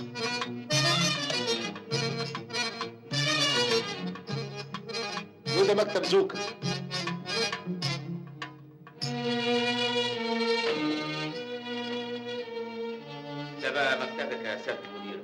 وده مكتب زوكا ده بقى مكتبك يا سياده المديره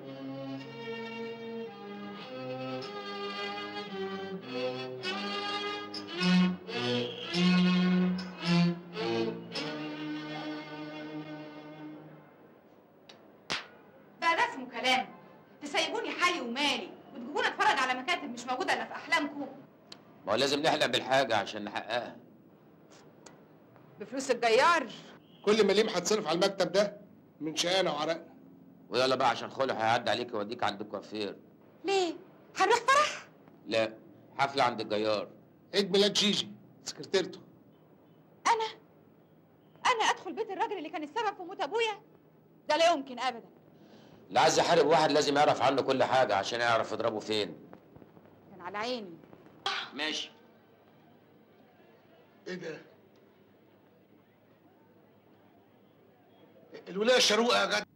بقى ده اسمه كلام تسيبوني حالي ومالي وتجيبوني اتفرج على مكاتب مش موجوده الا في احلامكم ما هو لازم نحلم بالحاجه عشان نحققها بفلوس الجيار كل مليم هتصرف على المكتب ده من شقانا وعرقنا ويلا بقى عشان خلع هيعدي عليك يوديك عند الكوافير ليه هنروح فرح لا حفله عند الجيار عيد ميلاد جيجي سكرتيرته انا انا ادخل بيت الراجل اللي كان السبب في موت ابويا ده لا يمكن ابدا اللي عايز يحارب واحد لازم يعرف عنه كل حاجه عشان يعرف يضربه فين كان على عيني ماشي ايه ده الولايه الشروقه يا جدع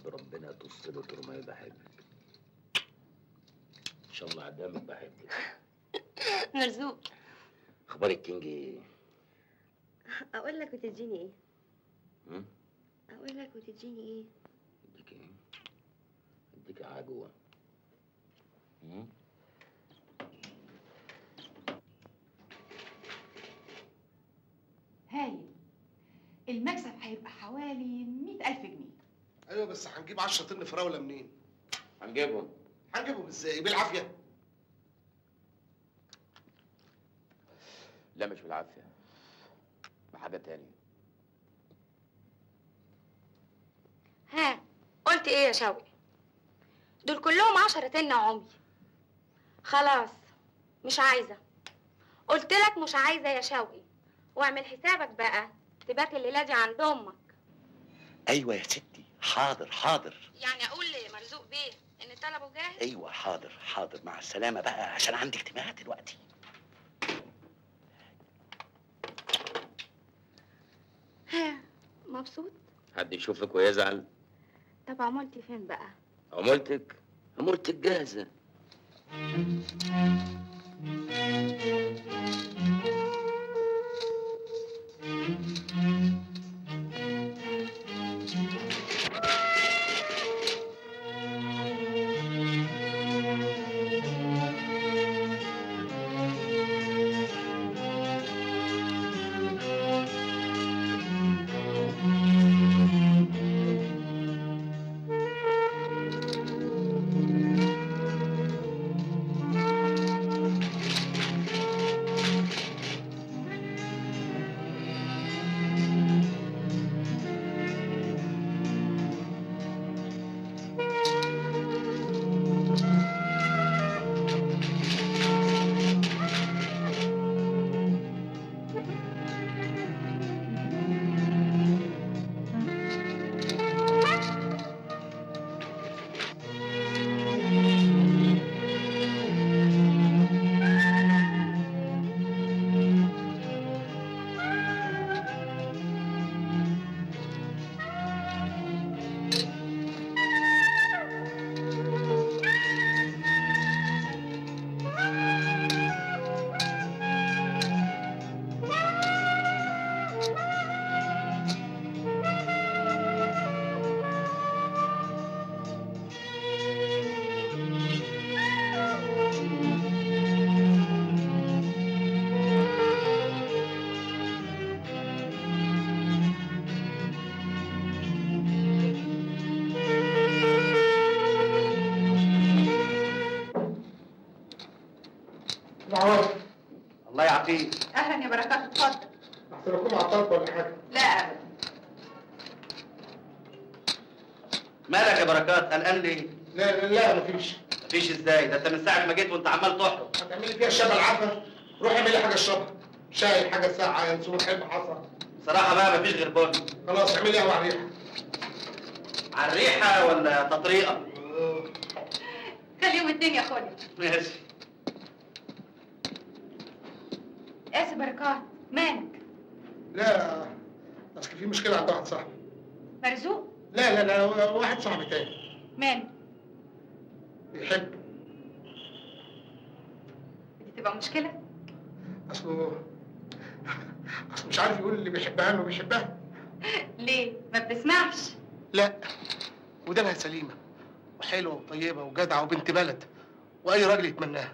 ربنا تصل له طول ما بحبك ان شاء الله قدامك بحبك مرزوق اخبار الكينج ايه؟ اقول لك وتديني ايه هم؟ اقول لك وتديني ايه اديك ايه؟ اديك عجوه هم؟ هايل المكسب هيبقى حوالي مئة ألف جنيه ايوه بس هنجيب 10 طن فراوله منين؟ هنجيبهم هنجيبهم ازاي؟ بالعافيه لا مش بالعافيه بحاجه تانية ها قلت ايه يا شوقي دول كلهم عشرة تن عمي خلاص مش عايزة قلت لك مش عايزة يا شوقي واعمل حسابك بقى تبات الليلة دي عند امك ايوه يا ستي حاضر حاضر يعني اقول لمرزوق بيه ان طلبه جاهز ايوه حاضر حاضر مع السلامه بقى عشان عندي اجتماع دلوقتي ها مبسوط حد يشوفك ويزعل طب عملتي فين بقى عمولتك عمولتك جاهزه العوض الله يعافيك اهلا يا بركات اتفضل احسن اكون عطلت ولا حاجه لا ابدا مالك يا بركات قلقان ليه؟ لا لا لا مفيش مفيش ازاي ده انت من ساعه ما جيت وانت عمال تحرق هتعملي فيها الشبه العفه روح اعملي لي حاجه اشربها شاي حاجه ساقعه ينسون حلم حصى صراحه بقى مفيش غير بن خلاص اعملي قهوه على الريحه على الريحه ولا تطريقه؟ خليهم اتنين ياخدوا ماشي ايه يا بركات مالك لا اصل في مشكله عند واحد صاحبي مرزوق لا لا لا واحد صاحبي تاني مالك بيحب دي تبقى مشكلة اصله اصله مش عارف يقول اللي بيحبها له بيحبها ليه ما بتسمعش لا ودانها سليمه وحلوه وطيبه وجدعه وبنت بلد واي راجل يتمناها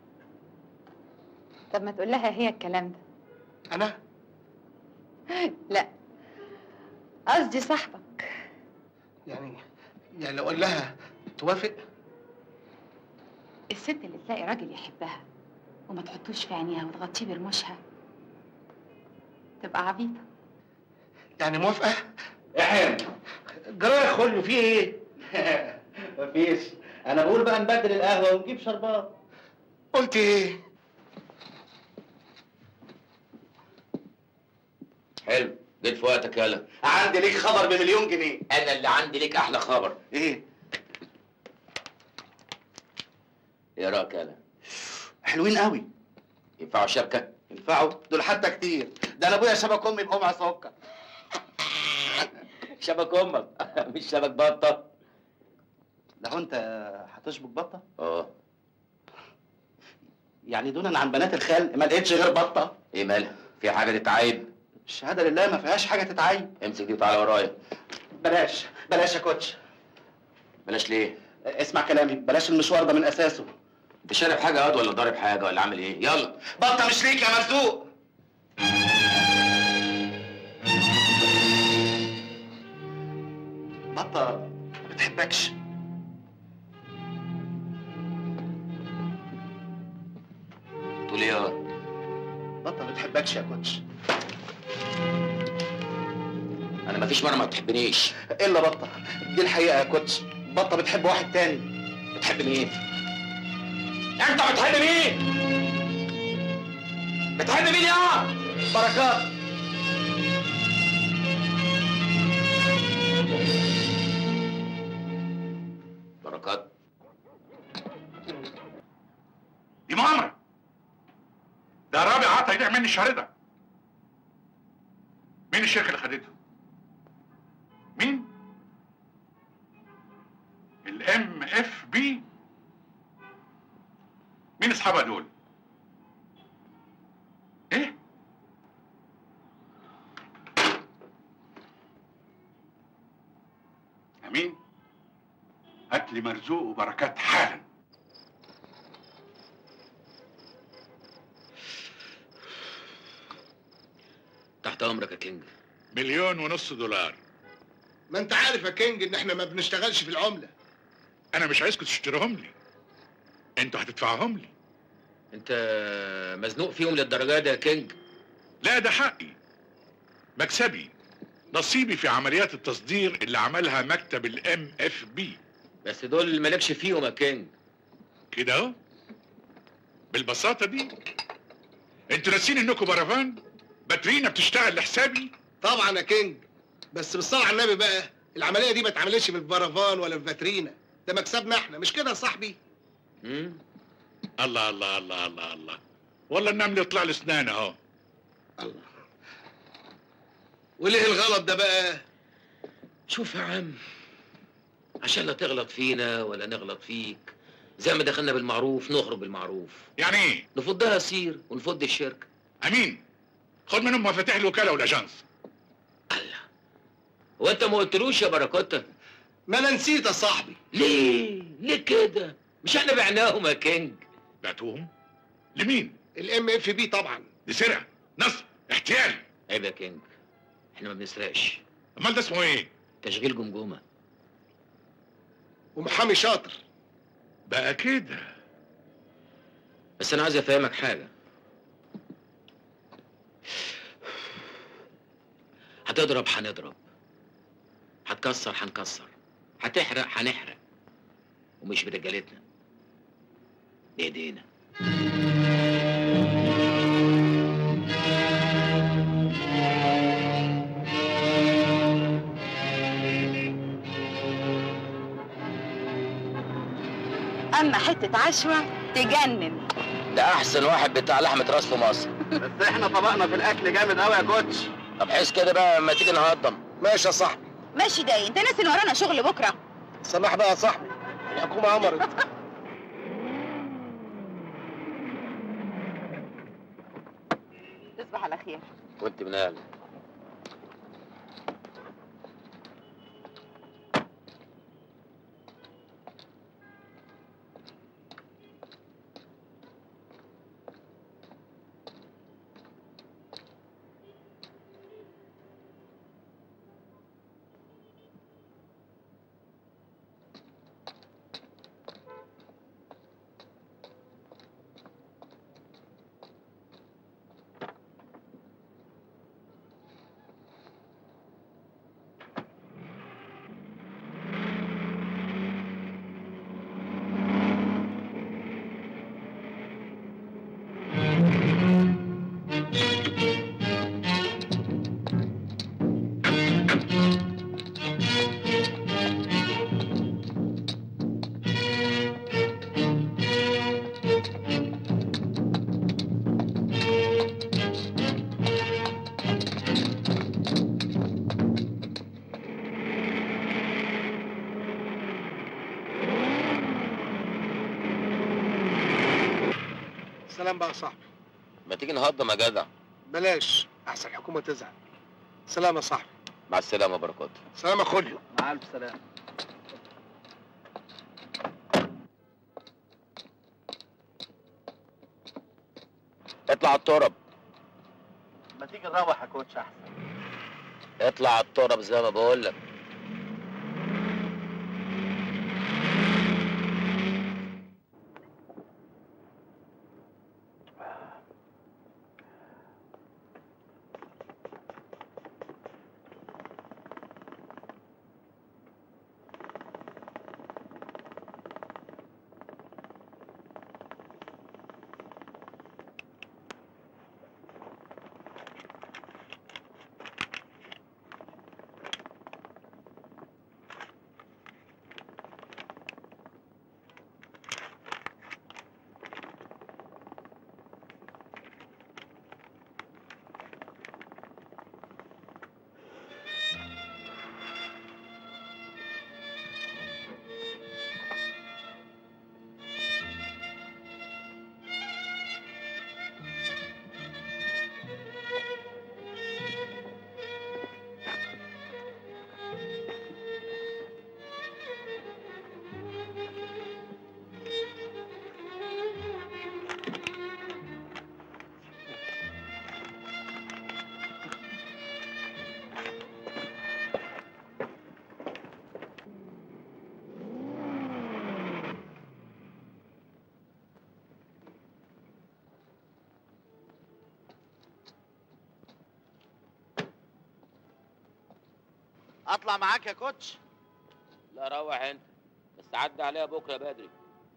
طب ما تقول لها هي الكلام ده انا لا قصدي صاحبك يعني يعني لو قال لها توافق الست اللي تلاقي راجل يحبها وما تحطوش في عينيها وتغطيه برموشها تبقى عبيطة يعني موافقه احم جرايه خلو في ايه مفيش انا بقول بقى نبدل القهوه ونجيب شربات قلت ايه حلو جيت في وقتك يالا عندي ليك خبر بمليون جنيه انا اللي عندي ليك احلى خبر ايه ايه رايك يالا حلوين قوي ينفعوا شبكه ينفعوا دول حتى كتير ده انا ابويا شبك امي بقمع سكر شبك امك مش شبك بطه لو انت هتشبك بطه اه يعني دونا عن بنات الخال ما لقيتش غير بطه ايه مالها في حاجه تتعيب الشهاده لله ما فيهاش حاجه تتعين امسك دي وتعالى ورايا بلاش بلاش يا كوتش بلاش ليه اسمع كلامي بلاش المشوار ده من اساسه انت شارب حاجه ياض ولا ضارب حاجه ولا عامل ايه يلا بطه مش ليك يا مرزوق بطه ما بتحبكش تقول ايه ياض بطه ما بتحبكش يا كوتش انا مفيش مره ما بتحبنيش الا بطه دي الحقيقه يا كوتش بطه بتحب واحد تاني بتحب مين انت بتحب مين بتحب مين يا بركات بركات دي مؤامره ده رابع عطا يضيع مني الشهر ده مين الشركه اللي خدته مين الام اف بي مين اصحابها دول ايه امين هات لي مرزوق وبركات حالا تحت امرك يا كينج مليون ونص دولار ما انت عارف يا كينج ان احنا ما بنشتغلش في العمله انا مش عايزكم تشتروهم لي انتوا هتدفعوهم لي انت مزنوق فيهم للدرجه دي يا كينج لا ده حقي مكسبي نصيبي في عمليات التصدير اللي عملها مكتب الام اف بي بس دول مالكش فيهم يا كينج كده اهو بالبساطه دي انتوا ناسين انكم برافان باترينا بتشتغل لحسابي طبعا يا كينج بس بالصلاه على النبي بقى العمليه دي ما اتعملتش في البرافان ولا في فاترينا ده مكسبنا احنا مش كده يا صاحبي مم؟ الله الله الله الله الله والله النمل يطلع له اسنان اهو الله وليه الغلط ده بقى شوف يا عم عشان لا تغلط فينا ولا نغلط فيك زي ما دخلنا بالمعروف نخرج بالمعروف يعني ايه نفضها سير ونفض الشركه امين خد منهم مفاتيح الوكاله والاجانس هو انت ما قلتلوش يا بركوته ما انا نسيت يا صاحبي ليه ليه كده مش احنا بعناهم يا كينج بعتوهم لمين الام اف بي طبعا دي سرقه نصب احتيال عيب يا كينج احنا ما بنسرقش امال ده اسمه ايه تشغيل جمجمه ومحامي شاطر بقى كده بس انا عايز افهمك حاجه هتضرب هنضرب هتكسر هنكسر هتحرق هنحرق ومش برجالتنا بايدينا اما حته عشوه تجنن ده احسن واحد بتاع لحمه راس في مصر بس احنا طبقنا في الاكل جامد قوي يا كوتش طب حس كده بقى لما تيجي نهضم ماشي يا صاحبي ماشي داي انت ناسي ان ورانا شغل بكره سماح بقى يا صاحبي الحكومه امرت تصبح على خير وانت من اهل سلام بقى يا صاحبي ما تيجي نهضم يا جدع بلاش احسن الحكومه تزعل سلام يا صاحبي مع السلامه بركات سلام يا خوليو مع الف سلامه اطلع على الترب ما تيجي نروح يا كوتش احسن اطلع على الترب زي ما بقول لك اطلع معاك يا كوتش لا روح انت بس عدي عليها بكره بدري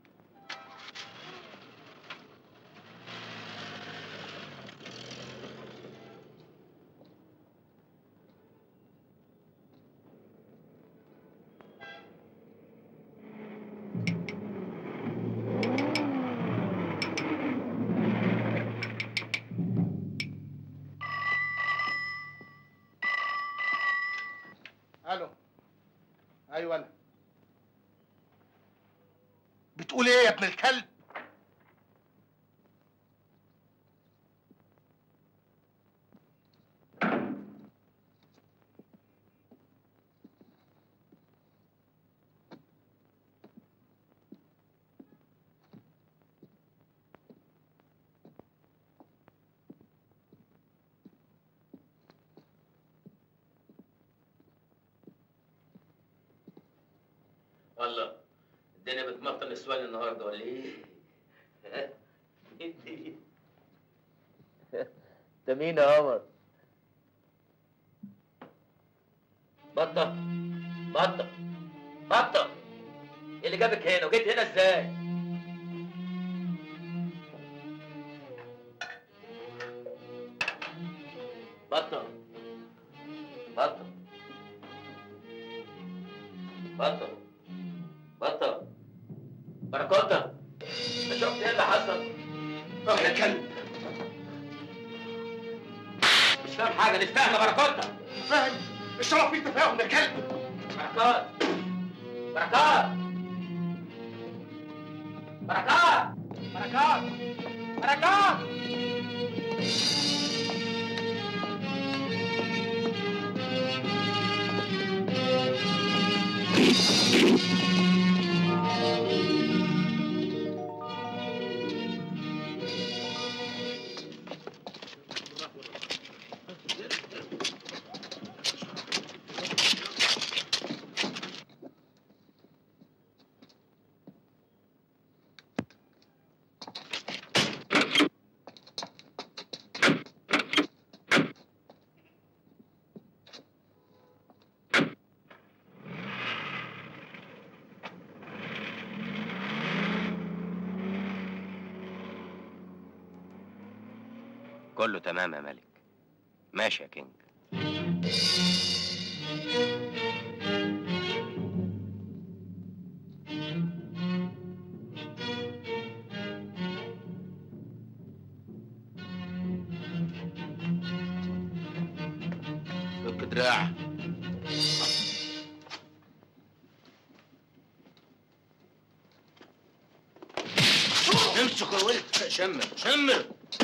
الو ايوه انا بتقول ايه يا ابن الكلب الله الدنيا بتمطر نسوان النهارده ولا ايه؟ ها؟ مين دي؟ انت مين يا قمر؟ بطة بطة بطة ايه اللي جابك هنا وجيت هنا ازاي؟ بطة بطة بطة بطة بركوتة انت شفت ايه اللي حصل؟ روح يا كلب مش فاهم حاجة مش فاهم يا بركوتة فاهم الشرف فيه تفاهم يا كلب بركات بركات بركات بركات بركات كله تمام يا ملك ماشي يا كينج فك دراع امشي امسك يا ولد شمر شمر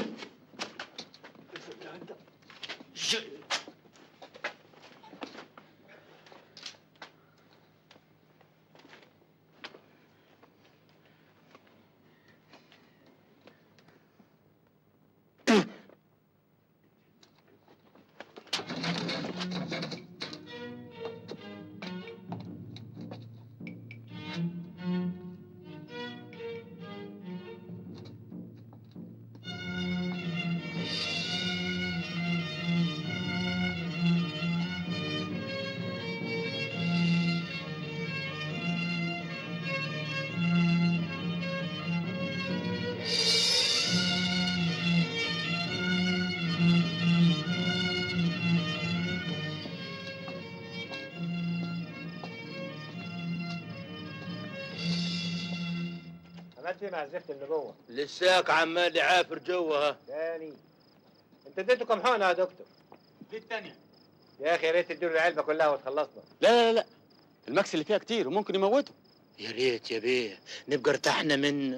عملت ايه مع الزفت اللي جوه؟ لساك عمال يعافر جوه ها تاني انت اديته كام حقنه يا دكتور؟ دي التانية يا اخي يا ريت تديله العلبه كلها وتخلصنا لا لا لا الماكس اللي فيها كتير وممكن يموته يا ريت يا بيه نبقى ارتحنا منه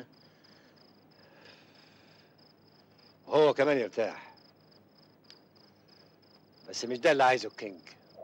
وهو كمان يرتاح بس مش ده اللي عايزه الكينج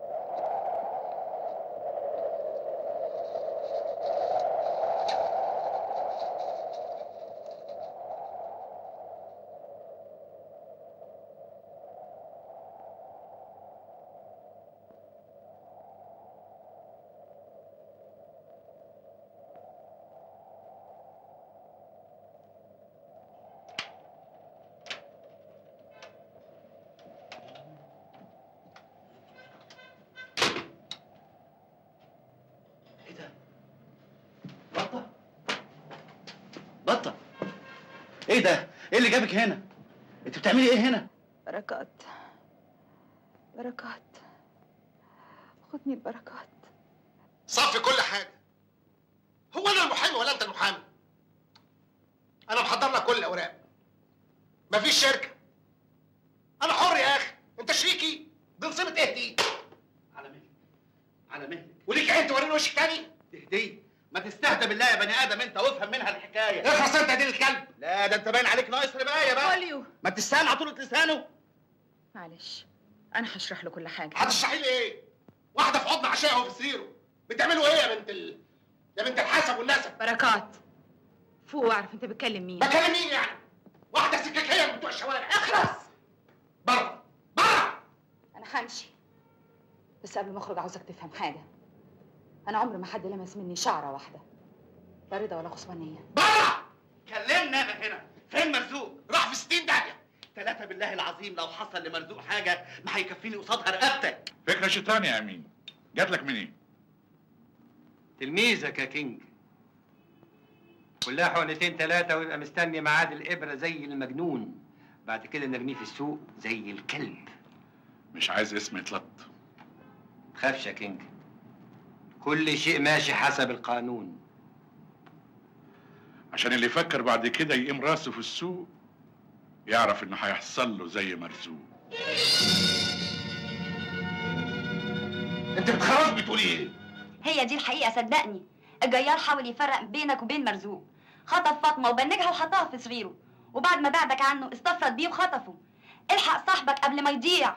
بطة ايه ده؟ ايه اللي جابك هنا؟ انت بتعملي ايه هنا؟ بركات بركات خدني البركات صفي كل حاجه هو انا المحامي ولا انت المحامي انا محضر لك كل الاوراق مفيش شركه انا حر يا اخي انت شريكي دي نصيبه ايه دي على مهلك على مهلك وليك عين توريني وشك تاني تهدي ما تستهدى بالله يا بني ادم انت وافهم منها الحكايه اخلص انت يا دين الكلب لا ده انت باين عليك ناقص ربايه بقى خوليو ما تستاهل على طولة لسانه معلش انا هشرح له كل حاجه هتشرحي لي ايه واحده في حضن عشاء وفي سريره بتعملوا ايه يا بنت ال... يا بنت الحسب والنسب بركات فوق واعرف انت بتكلم مين بكلم مين يعني واحده سكاكيه من بتوع الشوارع اخلص بره انا همشي بس قبل ما اخرج عاوزك تفهم حاجه انا عمري ما حد لمس مني شعره واحده لا رضا ولا غصبانيه كلمنا انا هنا فين مرزوق راح في 60 داهيه ثلاثة بالله العظيم لو حصل لمرزوق حاجة ما هيكفيني قصادها رقبتك فكرة شيطانية يا أمين جات لك منين؟ تلميذك يا كينج كلها حقنتين ثلاثة ويبقى مستني ميعاد الإبرة زي المجنون بعد كده نرميه في السوق زي الكلب مش عايز اسم يتلط تخافش يا كينج كل شيء ماشي حسب القانون عشان اللي يفكر بعد كده يقيم راسه في السوق يعرف انه هيحصل له زي مرزوق انت بتخرج بتقولي ايه هي دي الحقيقة صدقني الجيار حاول يفرق بينك وبين مرزوق خطف فاطمة وبنجها وحطها في صغيره وبعد ما بعدك عنه استفرد بيه وخطفه الحق صاحبك قبل ما يضيع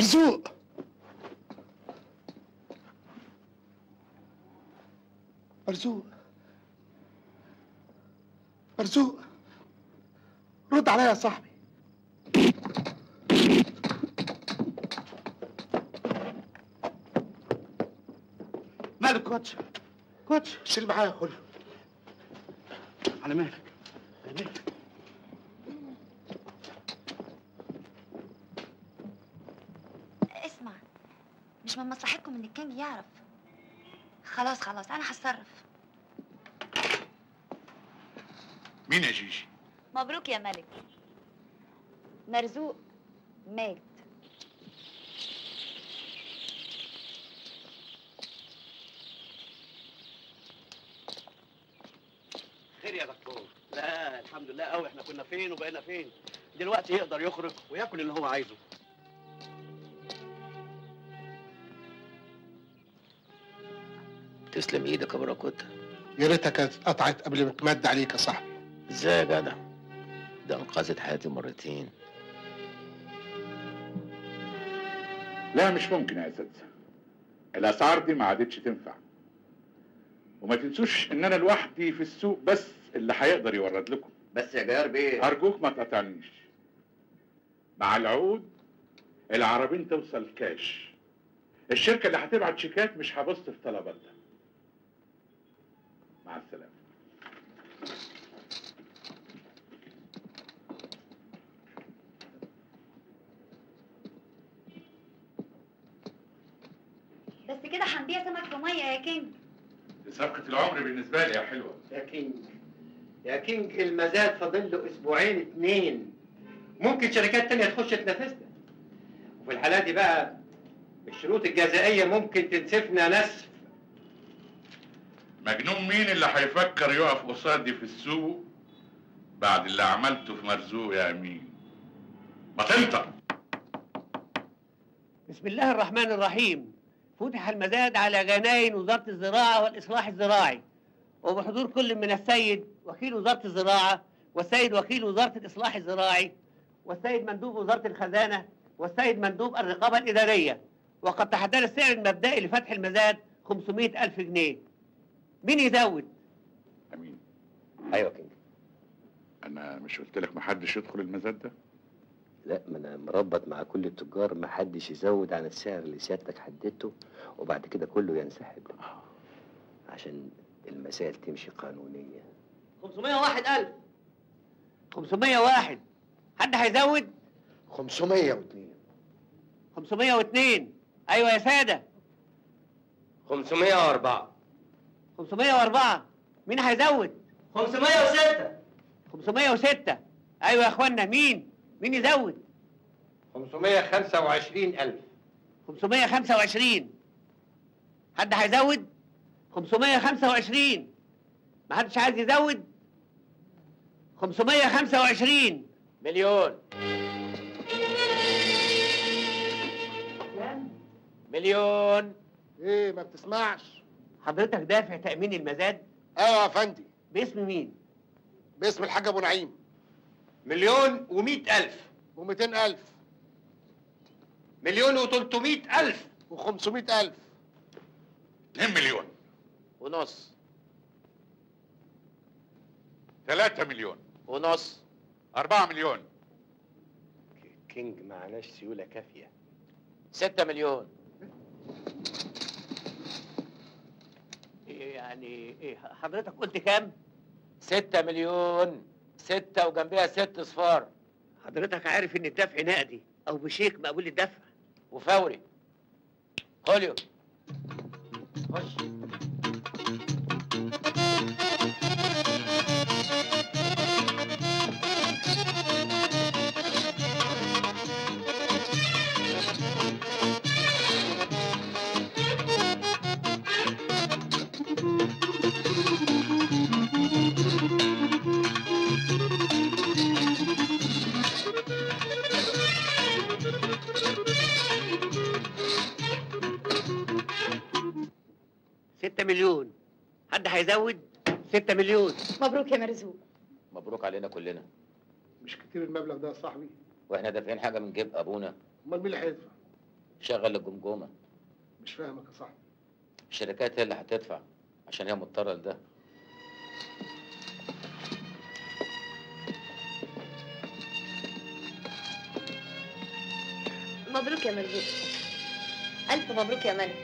مرزوق مرزوق مرزوق رد عليا يا صاحبي مالك كوتش كوتش شيل معايا كله على مالك على مالك اسمع مش من مصلحتكم ان الكينج يعرف خلاص خلاص انا هتصرف مين يا جيجي؟ مبروك يا ملك مرزوق مات خير يا دكتور لا الحمد لله قوي احنا كنا فين وبقينا فين دلوقتي يقدر يخرج وياكل اللي هو عايزه تسلم ايدك يا براكوتا يا ريتها كانت اتقطعت قبل ما تمد عليك يا صاحبي ازاي يا جدع ده انقذت حياتي مرتين لا مش ممكن يا اساتذه الاسعار دي ما عادتش تنفع وما تنسوش ان انا لوحدي في السوق بس اللي هيقدر يورد لكم بس يا جيار بيه ارجوك ما تقاطعنيش مع العقود العربين توصل كاش الشركه اللي هتبعت شيكات مش هبص في طلباتها مع السلامه بس كده هنبيع سمك في ميه يا كينج دي صفقه العمر بالنسبه لي يا حلوه يا كينج يا كينج المزاد فاضل له اسبوعين اتنين ممكن شركات تانية تخش تنافسنا وفي الحالة دي بقى الشروط الجزائية ممكن تنسفنا نسف مجنون مين اللي هيفكر يقف قصادي في السوق بعد اللي عملته في مرزوق يا امين ما تنطق بسم الله الرحمن الرحيم فتح المزاد على جناين وزارة الزراعة والإصلاح الزراعي وبحضور كل من السيد وكيل وزارة الزراعة والسيد وكيل وزارة الإصلاح الزراعي والسيد مندوب وزارة الخزانة والسيد مندوب الرقابة الإدارية وقد تحدد السعر المبدئي لفتح المزاد 500 ألف جنيه مين يزود؟ امين ايوه كينج انا مش قلت لك محدش يدخل المزاد ده لا ما انا مربط مع كل التجار ما حدش يزود عن السعر اللي سيادتك حددته وبعد كده كله ينسحب عشان المسائل تمشي قانونية 501 ألف 501 حد هيزود؟ 502 502 أيوة يا سادة 504 504 مين هيزود؟ 506 506 أيوة يا إخوانا مين؟ مين يزود؟ 525 ألف 525 حد هيزود؟ 525 ما حدش عايز يزود؟ 525 مليون مليون ايه ما بتسمعش حضرتك دافع تأمين المزاد؟ ايوه يا فندي باسم مين؟ باسم الحاج ابو نعيم مليون ومئة ألف و200 الف مليون وتلتمائة ألف و500 الف 2 مليون ونص 3 مليون ونص 4 مليون كينج معناش سيولة كافية ستة مليون إيه يعني ايه حضرتك قلت كام؟ ستة مليون ستة وجنبها ست صفار حضرتك عارف ان الدفع نقدي او بشيك مقبول الدفع وفوري خوليو خش ستة مليون حد هيزود؟ ستة مليون مبروك يا مرزوق مبروك علينا كلنا مش كتير المبلغ ده يا صاحبي واحنا دافعين حاجة من جيب ابونا امال مين اللي هيدفع شغل الجمجمه مش فاهمك يا صاحبي الشركات هي اللي هتدفع عشان هي مضطره لده مبروك يا مرزوق ألف مبروك يا ملك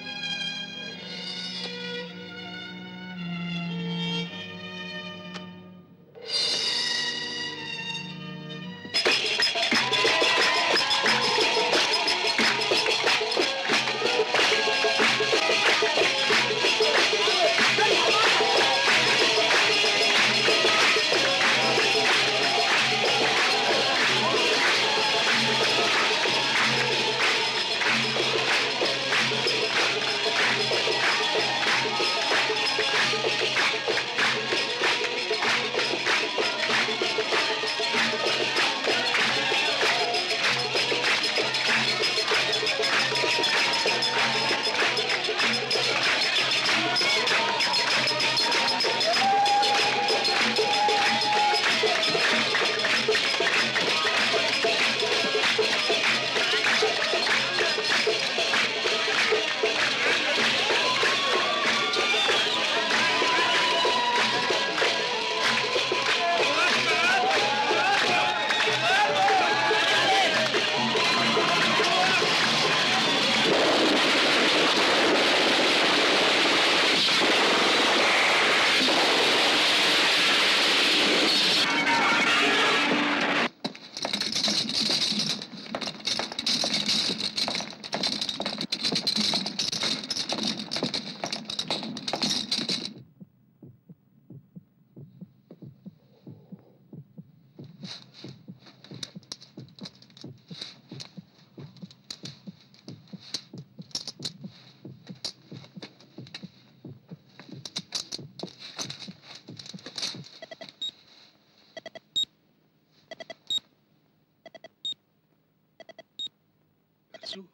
مرزوق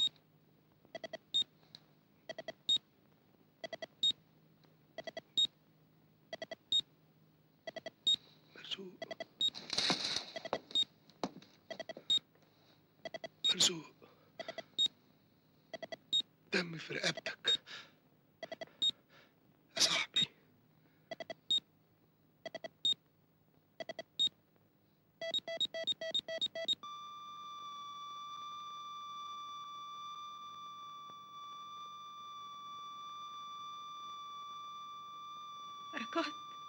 مرزوق مرزوق دم في رقبتك يا صاحبي بركات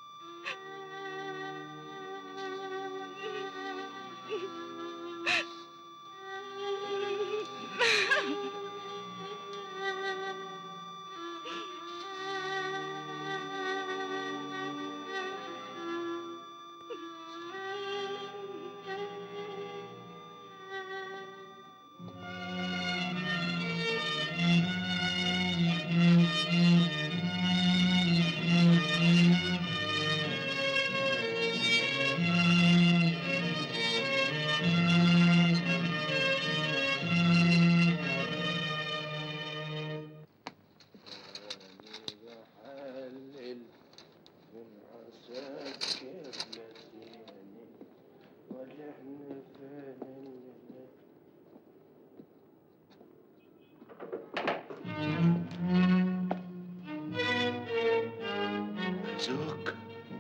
مرزوق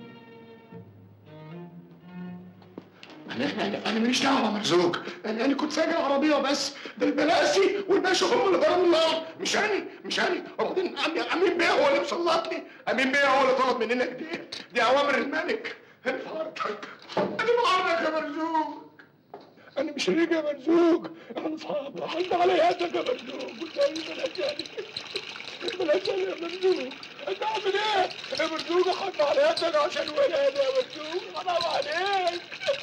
انا انا انا ماليش دعوه مرزوق انا انا كنت سايق العربيه بس ده البلاسي والباشا هم اللي ضربوا النار مش انا مش انا وبعدين أمي- امين بيه هو اللي مسلطني امين بيه هو اللي طلب مننا كده دي اوامر الملك انت عارفك انا بعرفك يا مرزوق انا مش ريق يا مرزوق انا صعب حد على يدك يا مرزوق والنبي بلاش يعني بلاش يعني يا مرزوق انت عامل ايه يا مرزوق حد على يدك عشان ولاد يا مرزوق حرام عليك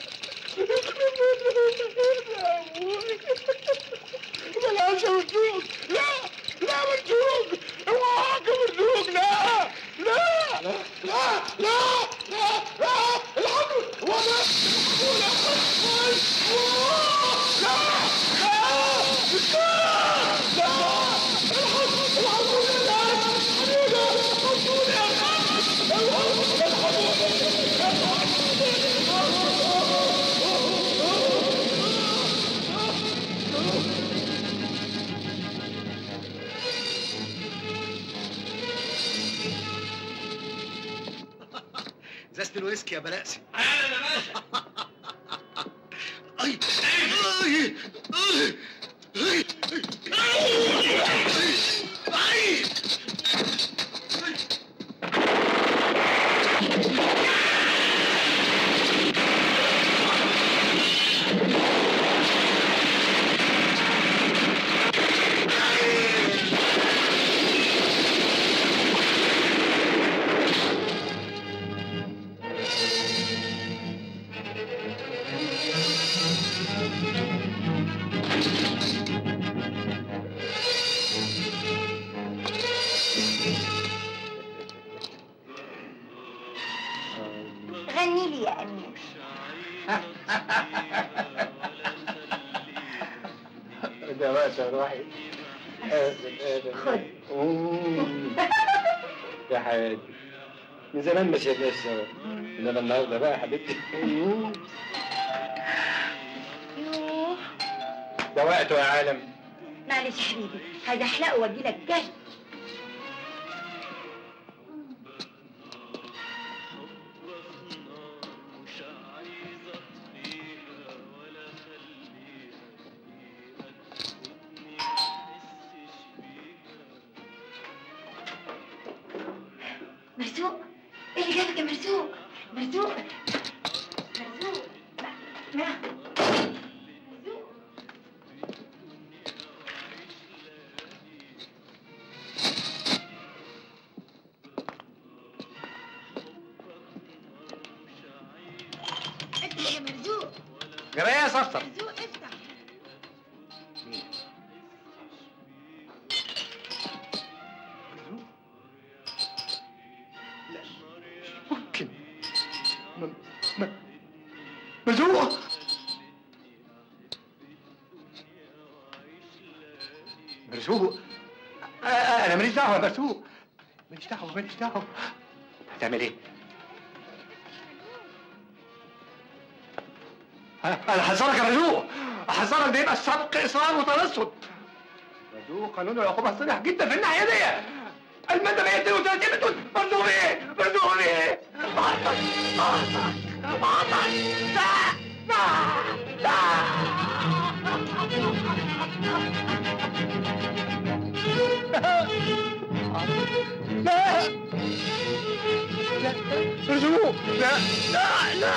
بلاش يا مرزوق لا لا يا مرزوق اوعاك يا مرزوق لا لا لا لا لا لا لا الحمد هو ده ازازه الويسكي يا بلاسي انا يا باشا اي اي اي اي غني لي يا امير ده وقت يا روحي خد يا حياتي من زمان ما شفناش سوا انما النهارده بقى يا حبيبتي يوه ده وقته يا عالم معلش يا حبيبي هزحلقه واجيلك جاي مرزوق ايه اللي جابك يا مرزوق مرزوق مرزوق ما ما افتح يا مرزوق جرى ايه يا صفصف مرزوق افتح ممكن م- م- مرزوق مرزوق آه، آه، انا ماليش دعوه يا مرزوق ماليش دعوه ماليش دعوه هتعمل ايه؟ انا أنا هحذرك يا مرزوق احذرك ده يبقى السبق اصرار وترصد مرزوق قانون العقوبه صريح جدا في الناحيه دي المادة 132 بتقول مرزوق ايه؟ مرزوق ايه؟ بعطك بعطك بعطك لا لا لا لا مرزوق لا لا لا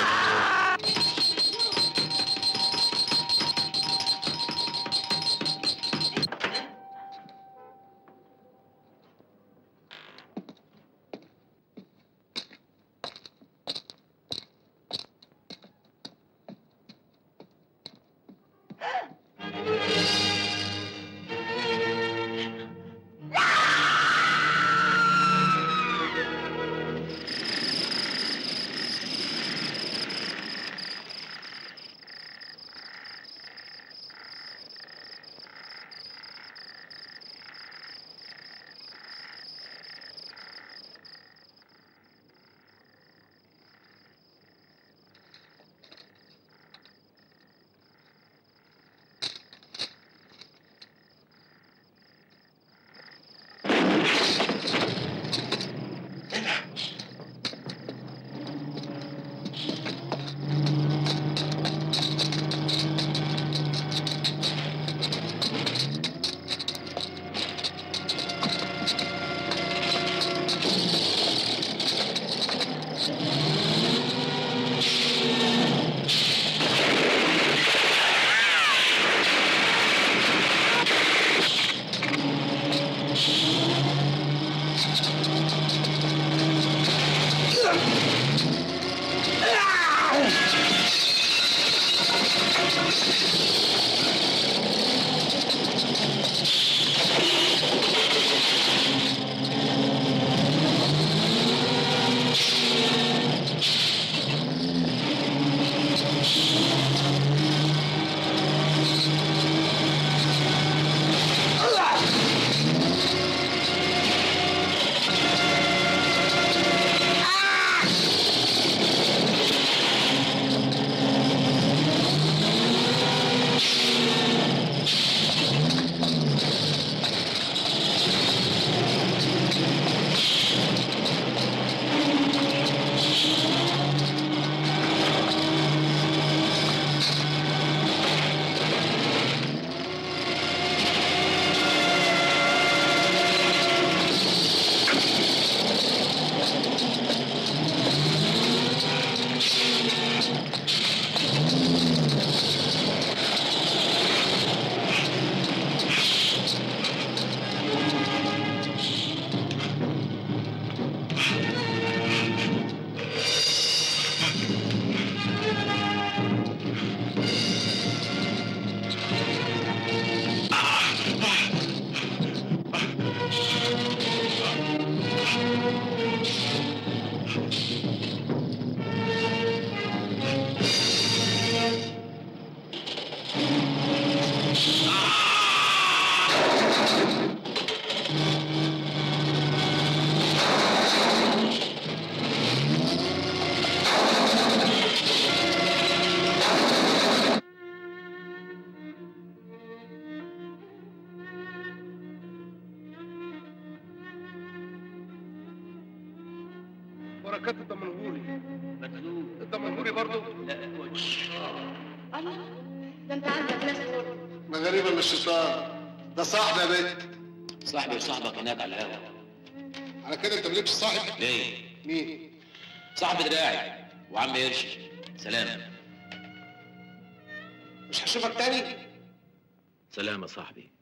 بوري برضه لا كوتش الله ده انت عندك ناس ما غريبه من الشيطان ده صاحبي يا بنت صاحبي وصاحبك هناك على القهوه على كده انت مالكش صاحب ليه؟ مين صاحب دراعي وعم قرش سلام مش هشوفك تاني سلام يا صاحبي